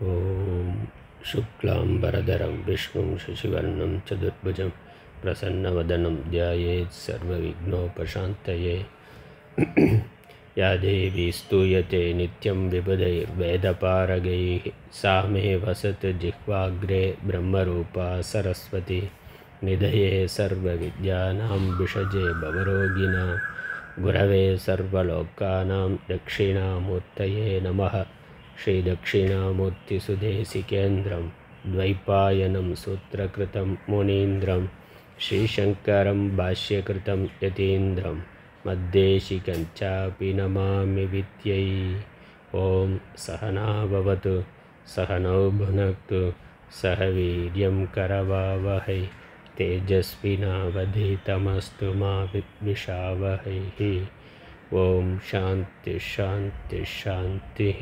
ॐ शुक्लाम्बरधरं विष्णुं शशिवर्णं चतुर्भुजं प्रसन्नवदनं ध्यायेत् सर्वविघ्नोपशान्तये या देवी स्तूयते नित्यं विबुधैर्वेदपारगैः सा मे वसतु जिह्वाग्रे ब्रह्मरूपा सरस्वती निधये सर्वविद्यानां विषजे भवरोगिणां गुरवे सर्वलोकानां दक्षिणामूर्तये नमः श्रीदक्षिणामूर्तिसुदेशिकेन्द्रं द्वैपायनं सूत्रकृतं मुनीन्द्रं श्रीशङ्करं भाष्यकृतं यतीन्द्रं मद्देशिकञ्चापि नमामि विद्यै ॐ सहना भवतु सहनौ भुनक्तु सह वीर्यं करवावहै तेजस्विनावधीतमस्तु मा विद्विषावहैः ॐ शान्ति शान्ति शान्तिः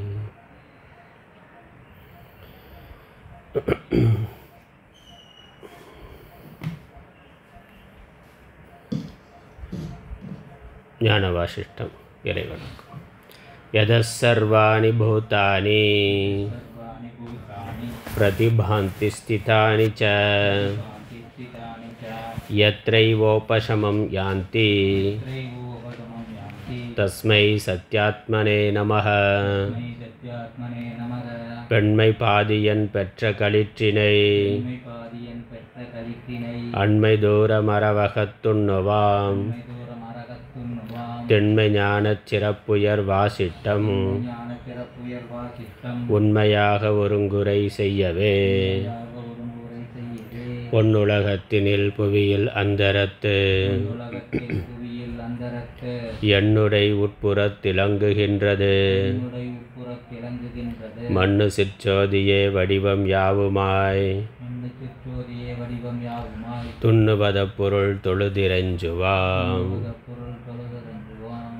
ஞானவாசிஷ்டம் இறைவணக்கம் यदस्सर्वाणि भूतानि सर्वाणि भूतानि प्रतिभान्ति स्थितानि च भान्ति स्थितानि च यत्रैवोपशमं यान्ति त्रैवोपगमं यान्ति तस्मै सत्यात्मने நமः मै சத்யாத்மனே நமக பெண்மை பாதியன் பெற்ற களிற்றினை உண்மை பாதியன் பெற்ற கலித்தினை அண்மை தூர மரவகத்துண்ணுவாம் உண்மை தூரம் அரகத்துண்ணுவாம் தென்மை ஞானச் சிறப்புயர் வாசிட்டம் ஞான பிறப்புயர் வாசித்தம் உண்மையாக ஒருங்குறை செய்யவே யாக ஒருமுறை செய்யவே பொன்னுலகத்தினில் புவியில் அந்தரத்து உலகத்தில் புவியில் அந்தரத்து எண்ணுடை உட்புறத்திலங்குகின்றது என்னுடைய உட்புறத் திளங்குகின்றது மண்ணு சிற்றோதியே வடிவம் யாவுமாய் மண்ணு சிற்றோதிய வடிவம் யாவுமாய் துண்ணுவத பொருள் தொழுதிரஞ்சுவாம் பொருள் தொழுதென்றுவான்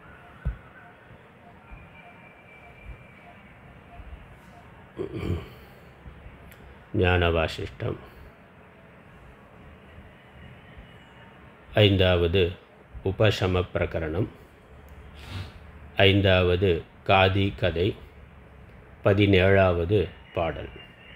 ஞானவாசிஷ்டம் ஐந்தாவது உபசம பிரகரணம் ஐந்தாவது காதி கதை பதினேழாவது பாடல்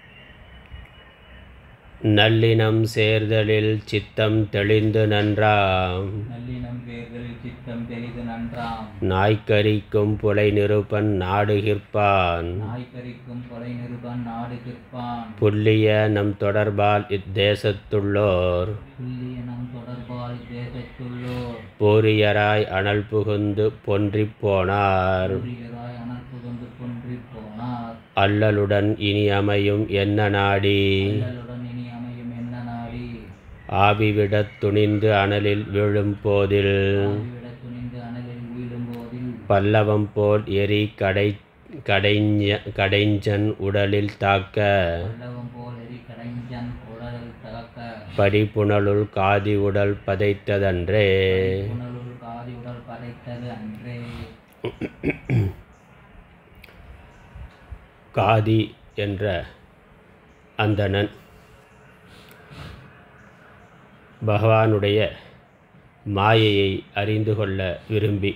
நல்லினம் சேர்தலில் சித்தம் தெளிந்து நன்றாம் நல்லினம் பேர்களில் சித்தம் பெரிது நன்றாம் நாய்க்கரிக்கும் புலை நிருபன் நாடுகிற்பான் நாய்கரிக்கும் கொலை நிருபன் நாடு கிற்பான் புல்லிய நம் தொடர்பால் இத்தேசத்துள்ளோர் புள்ளிய நம் தொடர்பால் தேசத்துள்ளோர் போரியராய் அனல் புகுந்து பொன்றிப் போனார் புரியராய் அனர்ப்பு கொண்டு கொன்றி போனார் அல்லலுடன் இனி அமையும் என்ன நாடி அல்லலுடன் இனி அமையும் என்ன நாடி ஆவிவிடத் துணிந்து அனலில் விழும் போதில் ஆவிவிட துணிந்து அனலில் வீழும் போதில் பல்லவம் போல் எரி கடை கடைஞ்ச கடைஞ்சன் உடலில் தாக்க பல்லவம் போல் எரி கடைஞ்சன் உடலில் தகக்க படிப்புணலுள் காதி உடல் பதைத்ததன்றே புனலுள் காதி உடல் படைத்தது அன்றே காதி என்ற அந்தணன் பகவானுடைய மாயையை அறிந்து கொள்ள விரும்பி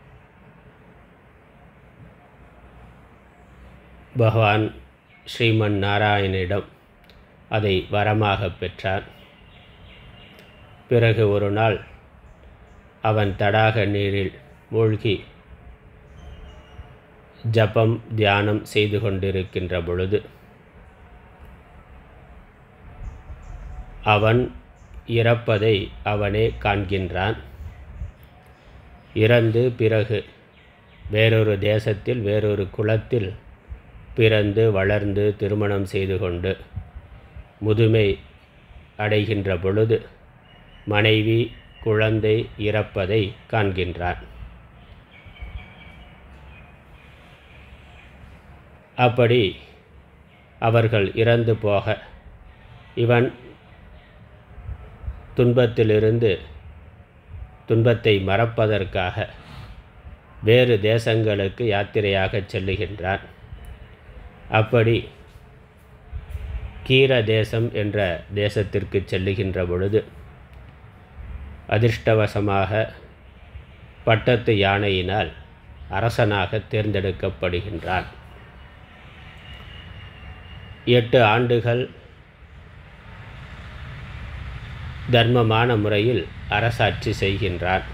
பகவான் ஸ்ரீமன் நாராயணிடம் அதை வரமாக பெற்றான் பிறகு ஒரு நாள் அவன் தடாக நீரில் மூழ்கி ஜபம் தியானம் செய்து கொண்டிருக்கின்ற பொழுது அவன் இறப்பதை அவனே காண்கின்றான் இறந்து பிறகு வேறொரு தேசத்தில் வேறொரு குலத்தில் பிறந்து வளர்ந்து திருமணம் செய்து கொண்டு முதுமை அடைகின்ற பொழுது மனைவி குழந்தை இறப்பதை காண்கின்றான் அப்படி அவர்கள் இறந்து போக இவன் துன்பத்திலிருந்து துன்பத்தை மறப்பதற்காக வேறு தேசங்களுக்கு யாத்திரையாக செல்லுகின்றான் அப்படி கீர தேசம் என்ற தேசத்திற்கு செல்லுகின்ற பொழுது அதிர்ஷ்டவசமாக பட்டத்து யானையினால் அரசனாக தேர்ந்தெடுக்கப்படுகின்றான் எட்டு ஆண்டுகள் தர்மமான முறையில் அரசாட்சி செய்கின்றான்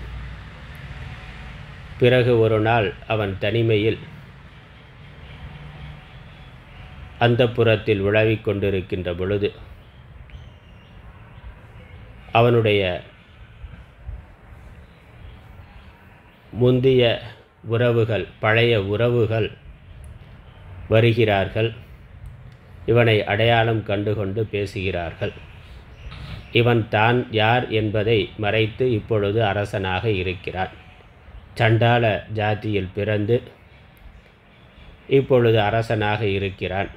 பிறகு ஒரு நாள் அவன் தனிமையில் அந்த புறத்தில் உழவிக் கொண்டிருக்கின்ற பொழுது அவனுடைய முந்திய உறவுகள் பழைய உறவுகள் வருகிறார்கள் இவனை அடையாளம் கண்டுகொண்டு பேசுகிறார்கள் இவன் தான் யார் என்பதை மறைத்து இப்பொழுது அரசனாக இருக்கிறான் சண்டாள ஜாதியில் பிறந்து இப்பொழுது அரசனாக இருக்கிறான்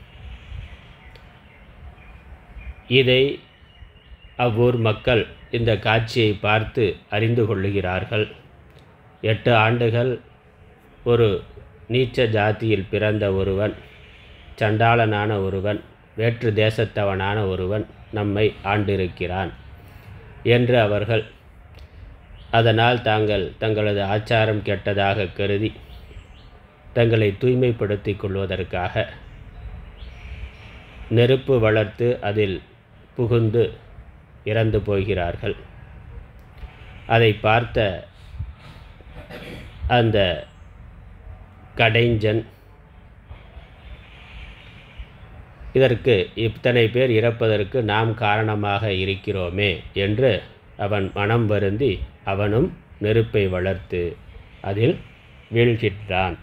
இதை அவ்வூர் மக்கள் இந்த காட்சியை பார்த்து அறிந்து கொள்ளுகிறார்கள் எட்டு ஆண்டுகள் ஒரு நீச்ச ஜாதியில் பிறந்த ஒருவன் சண்டாளனான ஒருவன் வேற்று தேசத்தவனான ஒருவன் நம்மை ஆண்டிருக்கிறான் என்று அவர்கள் அதனால் தாங்கள் தங்களது ஆச்சாரம் கெட்டதாக கருதி தங்களை தூய்மைப்படுத்திக் கொள்வதற்காக நெருப்பு வளர்த்து அதில் புகுந்து இறந்து போகிறார்கள் அதை பார்த்த அந்த கடைஞ்சன் இதற்கு இத்தனை பேர் இறப்பதற்கு நாம் காரணமாக இருக்கிறோமே என்று அவன் மனம் வருந்தி அவனும் நெருப்பை வளர்த்து அதில் வீழ்கின்றான்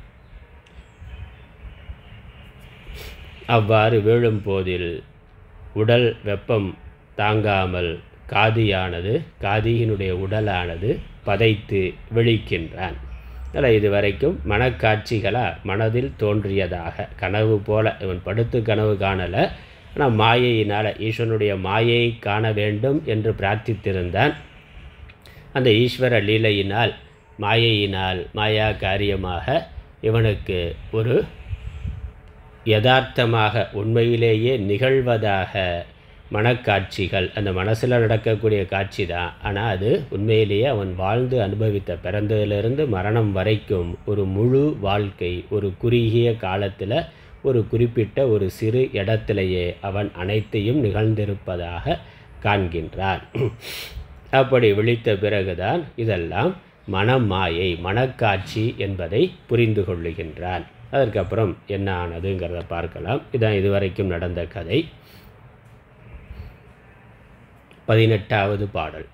அவ்வாறு வீழும்போதில் உடல் வெப்பம் தாங்காமல் காதியானது காதியினுடைய உடலானது பதைத்து விழிக்கின்றான் அதில் இதுவரைக்கும் மனக்காட்சிகளா மனதில் தோன்றியதாக கனவு போல இவன் படுத்து கனவு காணலை ஆனால் மாயையினால் ஈஸ்வரனுடைய மாயையை காண வேண்டும் என்று பிரார்த்தித்திருந்தான் அந்த ஈஸ்வர லீலையினால் மாயையினால் மாயா காரியமாக இவனுக்கு ஒரு யதார்த்தமாக உண்மையிலேயே நிகழ்வதாக மனக்காட்சிகள் அந்த மனசில் நடக்கக்கூடிய காட்சி தான் ஆனால் அது உண்மையிலேயே அவன் வாழ்ந்து அனுபவித்த பிறந்ததிலிருந்து மரணம் வரைக்கும் ஒரு முழு வாழ்க்கை ஒரு குறுகிய காலத்தில் ஒரு குறிப்பிட்ட ஒரு சிறு இடத்திலேயே அவன் அனைத்தையும் நிகழ்ந்திருப்பதாக காண்கின்றான் அப்படி விழித்த பிறகுதான் இதெல்லாம் மனமாயை மனக்காட்சி என்பதை புரிந்து கொள்ளுகின்றான் அதற்கப்புறம் என்ன ஆனதுங்கிறத பார்க்கலாம் இதான் இதுவரைக்கும் நடந்த கதை பதினெட்டாவது பாடல்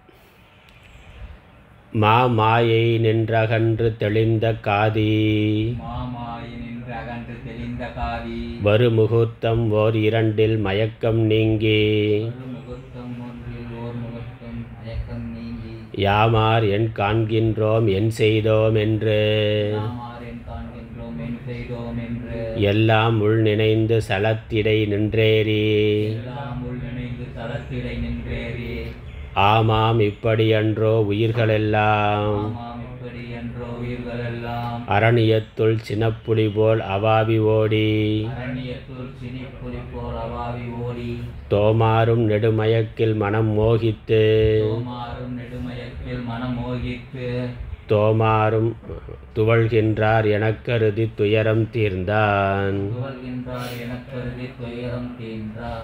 மாமாயை நின்றகன்று தெளிந்த காதி மாமாய் நின்று அகன்று தெளிந்த காதி வரு முகூர்த்தம் ஓர் இரண்டில் மயக்கம் நீங்கி ஒரு முகூர்த்தம் ஒன்றில் ஓர் முகூர்த்தம் மயக்கம் நீங்கி யாமார் என் காண்கின்றோம் என் செய்தோம் என்று நாமாரின் காண்கின்றோம் என் செய்தோம் என்று எல்லாம் உள் நினைந்து சலத்திடை நின்றேறி எல்லாம் உள் நினைந்து தளத்திடை நின்றேறி ஆமாம் இப்படியன்றோ உயிர்களெல்லாம் ஆமாம் இப்படி என்றோ உயிர்களெல்லாம் அரணியத்துள் சினப்புலி போல் அவாவி ஓடி அரண்யத்துள் சினி புலி போல் அவாவி ஓடி தோமாரும் நெடுமயக்கில் மனம் மோகித்து தோமாறும் நெடுமயக்கில் மனம் மோகித்து தோமாரும் துவழ்கின்றார் எனக் கருதி துயரம் தீர்ந்தான் துவல்கின்றார் எனக் கருதி துயரம் தீர்ந்தார்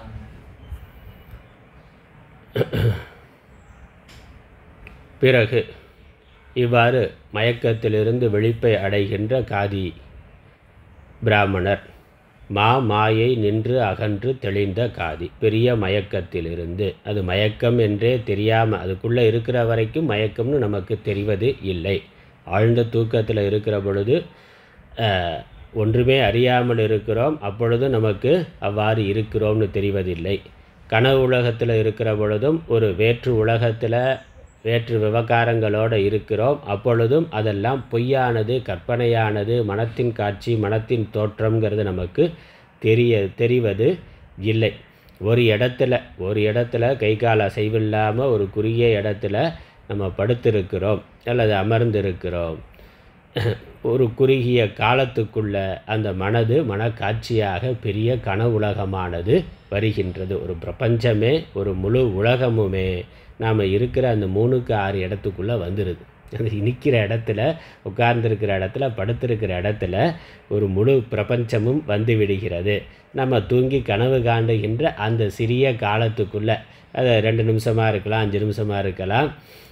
பிறகு இவ்வாறு மயக்கத்திலிருந்து விழிப்பை அடைகின்ற காதி பிராமணர் மா மாயை நின்று அகன்று தெளிந்த காதி பெரிய மயக்கத்திலிருந்து அது மயக்கம் என்றே தெரியாமல் அதுக்குள்ளே இருக்கிற வரைக்கும் மயக்கம்னு நமக்கு தெரிவது இல்லை ஆழ்ந்த தூக்கத்தில் இருக்கிற பொழுது அஹ், ஒன்றுமே அறியாமல் இருக்கிறோம் அப்பொழுது நமக்கு அவ்வாறு இருக்கிறோம்னு தெரிவதில்லை கனவு உலகத்தில் இருக்கிற பொழுதும் ஒரு வேற்று உலகத்தில் வேற்று விவகாரங்களோடு இருக்கிறோம் அப்பொழுதும் அதெல்லாம் பொய்யானது கற்பனையானது மனத்தின் காட்சி மனத்தின் தோற்றம்ங்கிறது நமக்கு தெரிய தெரிவது இல்லை ஒரு இடத்துல ஒரு இடத்துல கை கால் அசைவில்லாமல் ஒரு குறுகிய இடத்துல நம்ம படுத்திருக்கிறோம் அல்லது அமர்ந்திருக்கிறோம் ஒரு குறுகிய காலத்துக்குள்ள அந்த மனது மனக்காட்சியாக பெரிய கனவுலகமானது வருகின்றது ஒரு பிரபஞ்சமே ஒரு முழு உலகமுமே நாம் இருக்கிற அந்த மூணுக்கு ஆறு இடத்துக்குள்ளே வந்துடுது அந்த நிற்கிற இடத்துல உட்கார்ந்துருக்கிற இடத்துல படுத்திருக்கிற இடத்துல ஒரு முழு பிரபஞ்சமும் வந்து விடுகிறது நம்ம தூங்கி கனவு காண்டுகின்ற அந்த சிறிய காலத்துக்குள்ளே அது ரெண்டு நிமிஷமாக இருக்கலாம் அஞ்சு நிமிஷமாக இருக்கலாம்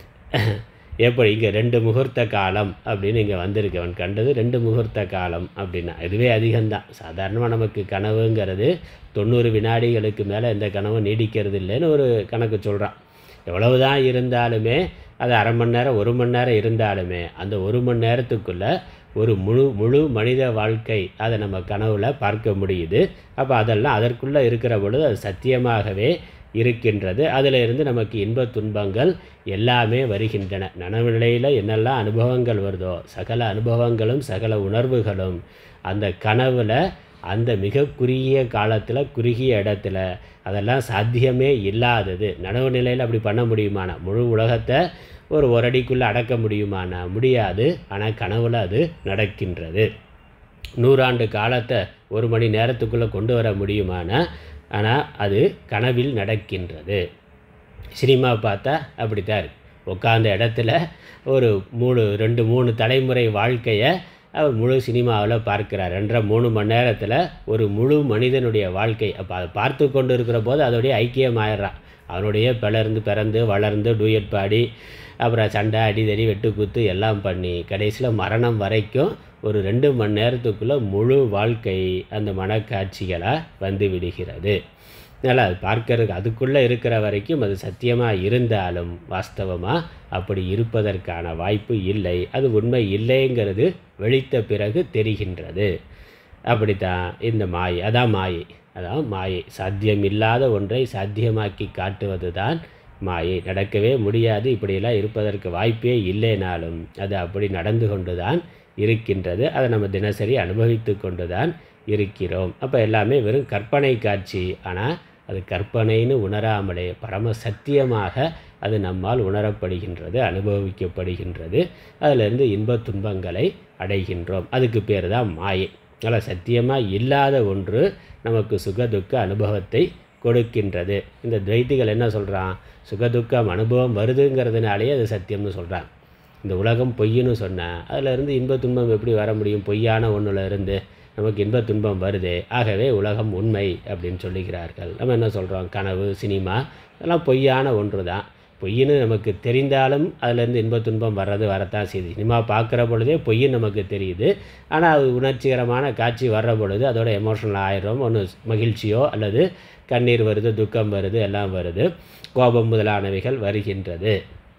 எப்படி இங்கே ரெண்டு முகூர்த்த காலம் அப்படின்னு இங்கே வந்திருக்கு அவன் கண்டது ரெண்டு முகூர்த்த காலம் அப்படின்னா இதுவே அதிகம்தான் சாதாரணமாக நமக்கு கனவுங்கிறது தொண்ணூறு வினாடிகளுக்கு மேலே எந்த கனவும் நீடிக்கிறது இல்லைன்னு ஒரு கணக்கு சொல்கிறான் எவ்வளவு தான் இருந்தாலுமே அது அரை மணி நேரம் ஒரு மணி நேரம் இருந்தாலுமே அந்த ஒரு மணி நேரத்துக்குள்ளே ஒரு முழு முழு மனித வாழ்க்கை அதை நம்ம கனவுல பார்க்க முடியுது அப்போ அதெல்லாம் அதற்குள்ளே இருக்கிற பொழுது அது சத்தியமாகவே இருக்கின்றது அதில் இருந்து நமக்கு இன்பத் துன்பங்கள் எல்லாமே வருகின்றன நனவு நிலையில் என்னெல்லாம் அனுபவங்கள் வருதோ சகல அனுபவங்களும் சகல உணர்வுகளும் அந்த கனவில் அந்த மிக குறுகிய காலத்தில் குறுகிய இடத்துல அதெல்லாம் சாத்தியமே இல்லாதது நனவு நிலையில் அப்படி பண்ண முடியுமானா முழு உலகத்தை ஒரு ஒரு அடிக்குள்ளே அடக்க முடியுமானா முடியாது ஆனால் கனவுல அது நடக்கின்றது நூறாண்டு காலத்தை ஒரு மணி நேரத்துக்குள்ளே கொண்டு வர முடியுமானா ஆனால் அது கனவில் நடக்கின்றது சினிமா பார்த்தா அப்படித்தான் இருக்கு உட்காந்த இடத்துல ஒரு மூணு ரெண்டு மூணு தலைமுறை வாழ்க்கையை அவர் முழு சினிமாவில் பார்க்கிறார் ரெண்டரை மூணு மணி நேரத்தில் ஒரு முழு மனிதனுடைய வாழ்க்கை அப்போ அதை பார்த்து கொண்டு இருக்கிற போது அதோடைய ஐக்கியமாயிடுறான் அவனுடைய பிளர்ந்து பிறந்து வளர்ந்து டூயட் பாடி அப்புறம் சண்டை அடிதடி வெட்டுக்குத்து எல்லாம் பண்ணி கடைசியில் மரணம் வரைக்கும் ஒரு ரெண்டு மணி நேரத்துக்குள்ளே முழு வாழ்க்கை அந்த மனக்காட்சிகளாக வந்து விடுகிறது அதனால் அது பார்க்கறதுக்கு அதுக்குள்ளே இருக்கிற வரைக்கும் அது சத்தியமாக இருந்தாலும் வாஸ்தவமாக அப்படி இருப்பதற்கான வாய்ப்பு இல்லை அது உண்மை இல்லைங்கிறது வெளித்த பிறகு தெரிகின்றது அப்படித்தான் இந்த மாயை அதான் மாயை அதான் மாயை சாத்தியம் இல்லாத ஒன்றை சாத்தியமாக்கி காட்டுவது தான் மாயை நடக்கவே முடியாது இப்படியெல்லாம் இருப்பதற்கு வாய்ப்பே இல்லைனாலும் அது அப்படி நடந்து கொண்டு தான் இருக்கின்றது அதை நம்ம தினசரி அனுபவித்து கொண்டு தான் இருக்கிறோம் அப்போ எல்லாமே வெறும் கற்பனை காட்சி ஆனால் அது கற்பனைன்னு உணராமலே பரம சத்தியமாக அது நம்மால் உணரப்படுகின்றது அனுபவிக்கப்படுகின்றது அதிலிருந்து இன்பத் துன்பங்களை அடைகின்றோம் அதுக்கு பேர் தான் மாயை அதனால் சத்தியமாக இல்லாத ஒன்று நமக்கு சுகதுக்க அனுபவத்தை கொடுக்கின்றது இந்த துவைத்திகள் என்ன சொல்கிறான் சுகதுக்கம் அனுபவம் வருதுங்கிறதுனாலேயே அது சத்தியம்னு சொல்கிறான் இந்த உலகம் பொய்ன்னு சொன்னேன் அதில் இருந்து இன்ப துன்பம் எப்படி வர முடியும் பொய்யான ஒன்றுல இருந்து நமக்கு இன்ப துன்பம் வருது ஆகவே உலகம் உண்மை அப்படின்னு சொல்லுகிறார்கள் நம்ம என்ன சொல்கிறோம் கனவு சினிமா இதெல்லாம் பொய்யான ஒன்று தான் பொய்ன்னு நமக்கு தெரிந்தாலும் அதிலேருந்து இன்ப துன்பம் வர்றது வரத்தான் செய்யுது சினிமா பார்க்குற பொழுதே பொய்ன்னு நமக்கு தெரியுது ஆனால் அது உணர்ச்சிகரமான காட்சி வர்ற பொழுது அதோட எமோஷனல் ஆயிரும் ஒன்று மகிழ்ச்சியோ அல்லது கண்ணீர் வருது துக்கம் வருது எல்லாம் வருது கோபம் முதலானவைகள் வருகின்றது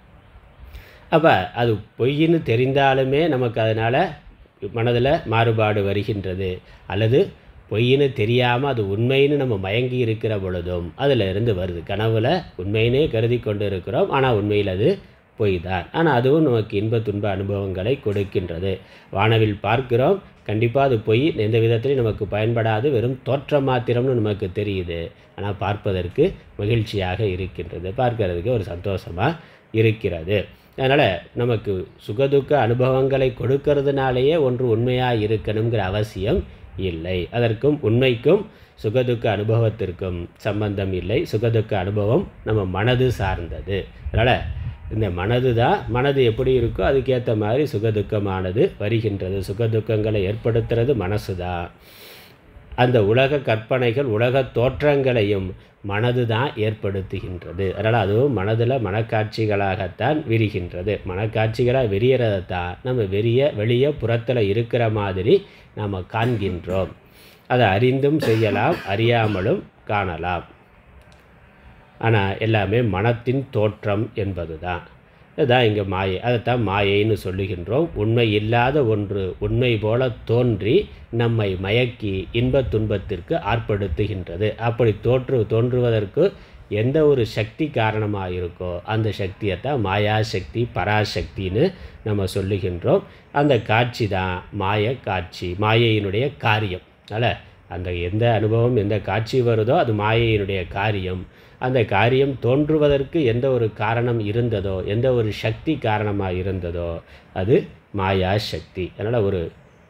அப்போ அது பொய்ன்னு தெரிந்தாலுமே நமக்கு அதனால் மனதில் மாறுபாடு வருகின்றது அல்லது பொய்ன்னு தெரியாமல் அது உண்மைன்னு நம்ம மயங்கி இருக்கிற பொழுதும் அதில் இருந்து வருது கனவுல உண்மையினே கருதி கொண்டு இருக்கிறோம் ஆனால் உண்மையில் அது பொய் தான் ஆனால் அதுவும் நமக்கு இன்ப துன்ப அனுபவங்களை கொடுக்கின்றது வானவில் பார்க்கிறோம் கண்டிப்பாக அது பொய் எந்த விதத்திலையும் நமக்கு பயன்படாது வெறும் தோற்றம் மாத்திரம்னு நமக்கு தெரியுது ஆனால் பார்ப்பதற்கு மகிழ்ச்சியாக இருக்கின்றது பார்க்கறதுக்கு ஒரு சந்தோஷமாக இருக்கிறது அதனால் நமக்கு சுகதுக்க அனுபவங்களை கொடுக்கறதுனாலேயே ஒன்று உண்மையாக இருக்கணுங்கிற அவசியம் இல்லை அதற்கும் உண்மைக்கும் சுகதுக்க அனுபவத்திற்கும் சம்பந்தம் இல்லை சுகதுக்க அனுபவம் நம்ம மனது சார்ந்தது அதனால் இந்த மனது தான் மனது எப்படி இருக்கோ அதுக்கேற்ற மாதிரி சுகதுக்கமானது வருகின்றது சுகதுக்கங்களை ஏற்படுத்துறது மனசு தான் அந்த உலக கற்பனைகள் உலக தோற்றங்களையும் மனது தான் ஏற்படுத்துகின்றது அதனால் அதுவும் மனதில் மனக்காட்சிகளாகத்தான் விரிகின்றது மனக்காட்சிகளாக விரியறதை தான் நம்ம வெறிய வெளியே புறத்தில் இருக்கிற மாதிரி நாம் காண்கின்றோம் அதை அறிந்தும் செய்யலாம் அறியாமலும் காணலாம் ஆனால் எல்லாமே மனத்தின் தோற்றம் என்பது தான் இதுதான் இங்கே மாயை அதைத்தான் மாயைன்னு சொல்லுகின்றோம் உண்மை இல்லாத ஒன்று உண்மை போல தோன்றி நம்மை மயக்கி இன்பத் துன்பத்திற்கு ஆட்படுத்துகின்றது அப்படி தோற்று தோன்றுவதற்கு எந்த ஒரு சக்தி காரணமாக இருக்கோ அந்த சக்தியைத்தான் மாயா சக்தி பராசக்தின்னு நம்ம சொல்லுகின்றோம் அந்த காட்சி தான் மாய காட்சி மாயையினுடைய காரியம் அதனால் அந்த எந்த அனுபவம் எந்த காட்சி வருதோ அது மாயையினுடைய காரியம் அந்த காரியம் தோன்றுவதற்கு எந்த ஒரு காரணம் இருந்ததோ எந்த ஒரு சக்தி காரணமாக இருந்ததோ அது மாயா சக்தி அதனால் ஒரு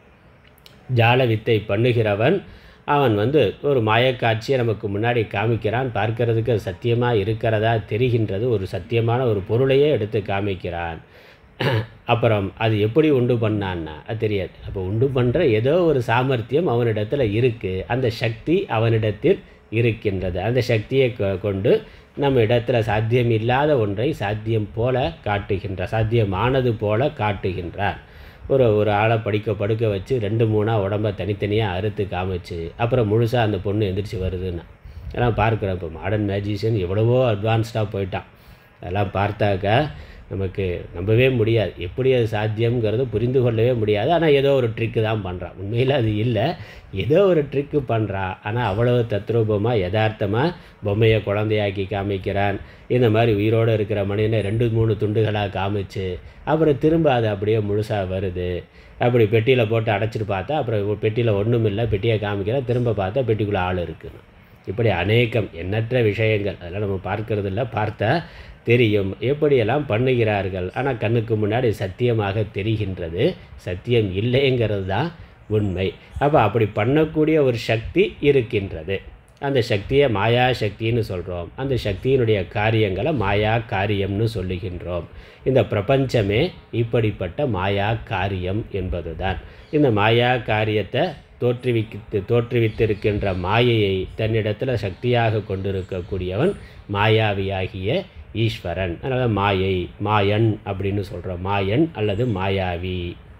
ஜால வித்தை பண்ணுகிறவன் அவன் வந்து ஒரு மாயக்காட்சியை நமக்கு முன்னாடி காமிக்கிறான் பார்க்கறதுக்கு அது சத்தியமாக இருக்கிறதா தெரிகின்றது ஒரு சத்தியமான ஒரு பொருளையே எடுத்து காமிக்கிறான் அப்புறம் அது எப்படி உண்டு பண்ணான்னா அது தெரியாது அப்போ உண்டு பண்ணுற ஏதோ ஒரு சாமர்த்தியம் அவனிடத்தில் இருக்குது அந்த சக்தி அவனிடத்தில் இருக்கின்றது அந்த சக்தியை கொ- கொண்டு நம்ம இடத்துல சாத்தியம் இல்லாத ஒன்றை சாத்தியம் போல காட்டுகின்றார் சாத்தியமானது போல காட்டுகின்றார் ஒரு ஒரு ஆளை படிக்க படுக்க வச்சு ரெண்டு மூணாக உடம்ப தனித்தனியாக அறுத்து காமிச்சு அப்புறம் முழுசாக அந்த பொண்ணு எந்திரிச்சு வருதுன்னா அதெல்லாம் பார்க்குறோம் இப்போ மாடர்ன் மேஜிஷியன் எவ்வளவோ அட்வான்ஸ்டாக போயிட்டான் அதெல்லாம் பார்த்தாக்கா நமக்கு நம்பவே முடியாது எப்படி அது சாத்தியம்ங்கிறது புரிந்து கொள்ளவே முடியாது ஆனால் ஏதோ ஒரு ட்ரிக்கு தான் பண்ணுறான் உண்மையில் அது இல்லை ஏதோ ஒரு ட்ரிக்கு பண்ணுறான் ஆனால் அவ்வளவு தத்ரூபமாக யதார்த்தமாக பொம்மையை குழந்தையாக்கி காமிக்கிறான் இந்த மாதிரி உயிரோடு இருக்கிற மனிதனை ரெண்டு மூணு துண்டுகளாக காமிச்சு அப்புறம் திரும்ப அது அப்படியே முழுசாக வருது அப்படி பெட்டியில் போட்டு அடைச்சிட்டு பார்த்தா அப்புறம் பெட்டியில் ஒன்றும் இல்லை பெட்டியை காமிக்கிறேன் திரும்ப பார்த்தா பெட்டிக்குள்ளே ஆள் இருக்குன்னு இப்படி அநேகம் எண்ணற்ற விஷயங்கள் அதெல்லாம் நம்ம பார்க்கறது இல்ல பார்த்தா தெரியும் எப்படியெல்லாம் பண்ணுகிறார்கள் ஆனால் கண்ணுக்கு முன்னாடி சத்தியமாக தெரிகின்றது சத்தியம் இல்லைங்கிறது தான் உண்மை அப்போ அப்படி பண்ணக்கூடிய ஒரு சக்தி இருக்கின்றது அந்த சக்தியை மாயா சக்தின்னு சொல்கிறோம் அந்த சக்தியினுடைய காரியங்களை மாயா காரியம்னு சொல்லுகின்றோம் இந்த பிரபஞ்சமே இப்படிப்பட்ட மாயா காரியம் என்பதுதான் இந்த மாயா காரியத்தை தோற்றுவித்து தோற்றுவித்திருக்கின்ற மாயையை தன்னிடத்தில் சக்தியாக கொண்டிருக்கக்கூடியவன் மாயாவியாகிய ஈஸ்வரன் அதனால் மாயை மாயன் அப்படின்னு சொல்கிறோம் மாயன் அல்லது மாயாவி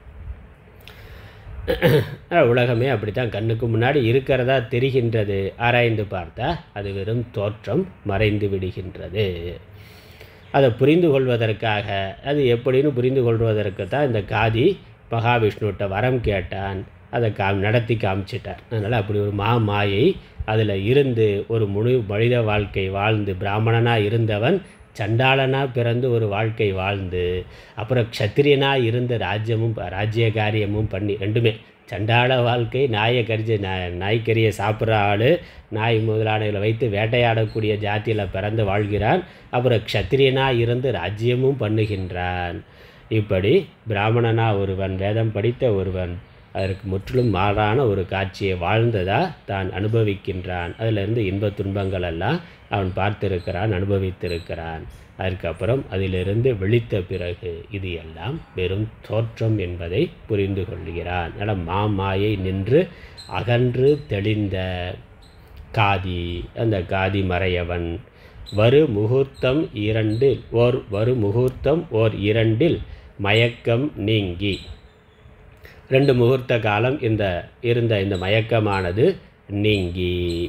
அஹ் உலகமே அப்படித்தான் கண்ணுக்கு முன்னாடி இருக்கிறதா தெரிகின்றது ஆராய்ந்து பார்த்தா அது வெறும் தோற்றம் மறைந்து விடுகின்றது அதை புரிந்து கொள்வதற்காக அது எப்படின்னு புரிந்து கொள்வதற்கு தான் இந்த காதி மகாவிஷ்ணுகிட்ட வரம் கேட்டான் அதை கா நடத்தி காமிச்சிட்டார் அதனால் அப்படி ஒரு மா மாயை அதில் இருந்து ஒரு முழு மனித வாழ்க்கை வாழ்ந்து பிராமணனாக இருந்தவன் சண்டாளனாக பிறந்து ஒரு வாழ்க்கை வாழ்ந்து அப்புறம் க்ஷத்திரியனாக இருந்த ராஜ்யமும் ராஜ்ய காரியமும் பண்ணி ரெண்டுமே சண்டாள வாழ்க்கை நாயை கரிச்சு நாய்க்கறியை சாப்பிட்ற ஆள் நாய் முதலானவர்களை வைத்து வேட்டையாடக்கூடிய ஜாத்தியில் பிறந்து வாழ்கிறான் அப்புறம் க்ஷத்திரியனாக இருந்து ராஜ்யமும் பண்ணுகின்றான் இப்படி பிராமணனா ஒருவன் வேதம் படித்த ஒருவன் அதற்கு முற்றிலும் மாறான ஒரு காட்சியை வாழ்ந்ததா தான் அனுபவிக்கின்றான் அதிலிருந்து இன்பத் துன்பங்கள் எல்லாம் அவன் பார்த்திருக்கிறான் அனுபவித்திருக்கிறான் அதுக்கப்புறம் அதிலிருந்து விழித்த பிறகு இது எல்லாம் வெறும் தோற்றம் என்பதை புரிந்து கொள்கிறான் அதனால் மாமாயை நின்று அகன்று தெளிந்த காதி அந்த காதி மறையவன் வரு முகூர்த்தம் இரண்டில் ஓர் வரு முகூர்த்தம் ஓர் இரண்டில் மயக்கம் நீங்கி ரெண்டு முகூர்த்த காலம் இந்த இருந்த இந்த மயக்கமானது நீங்கி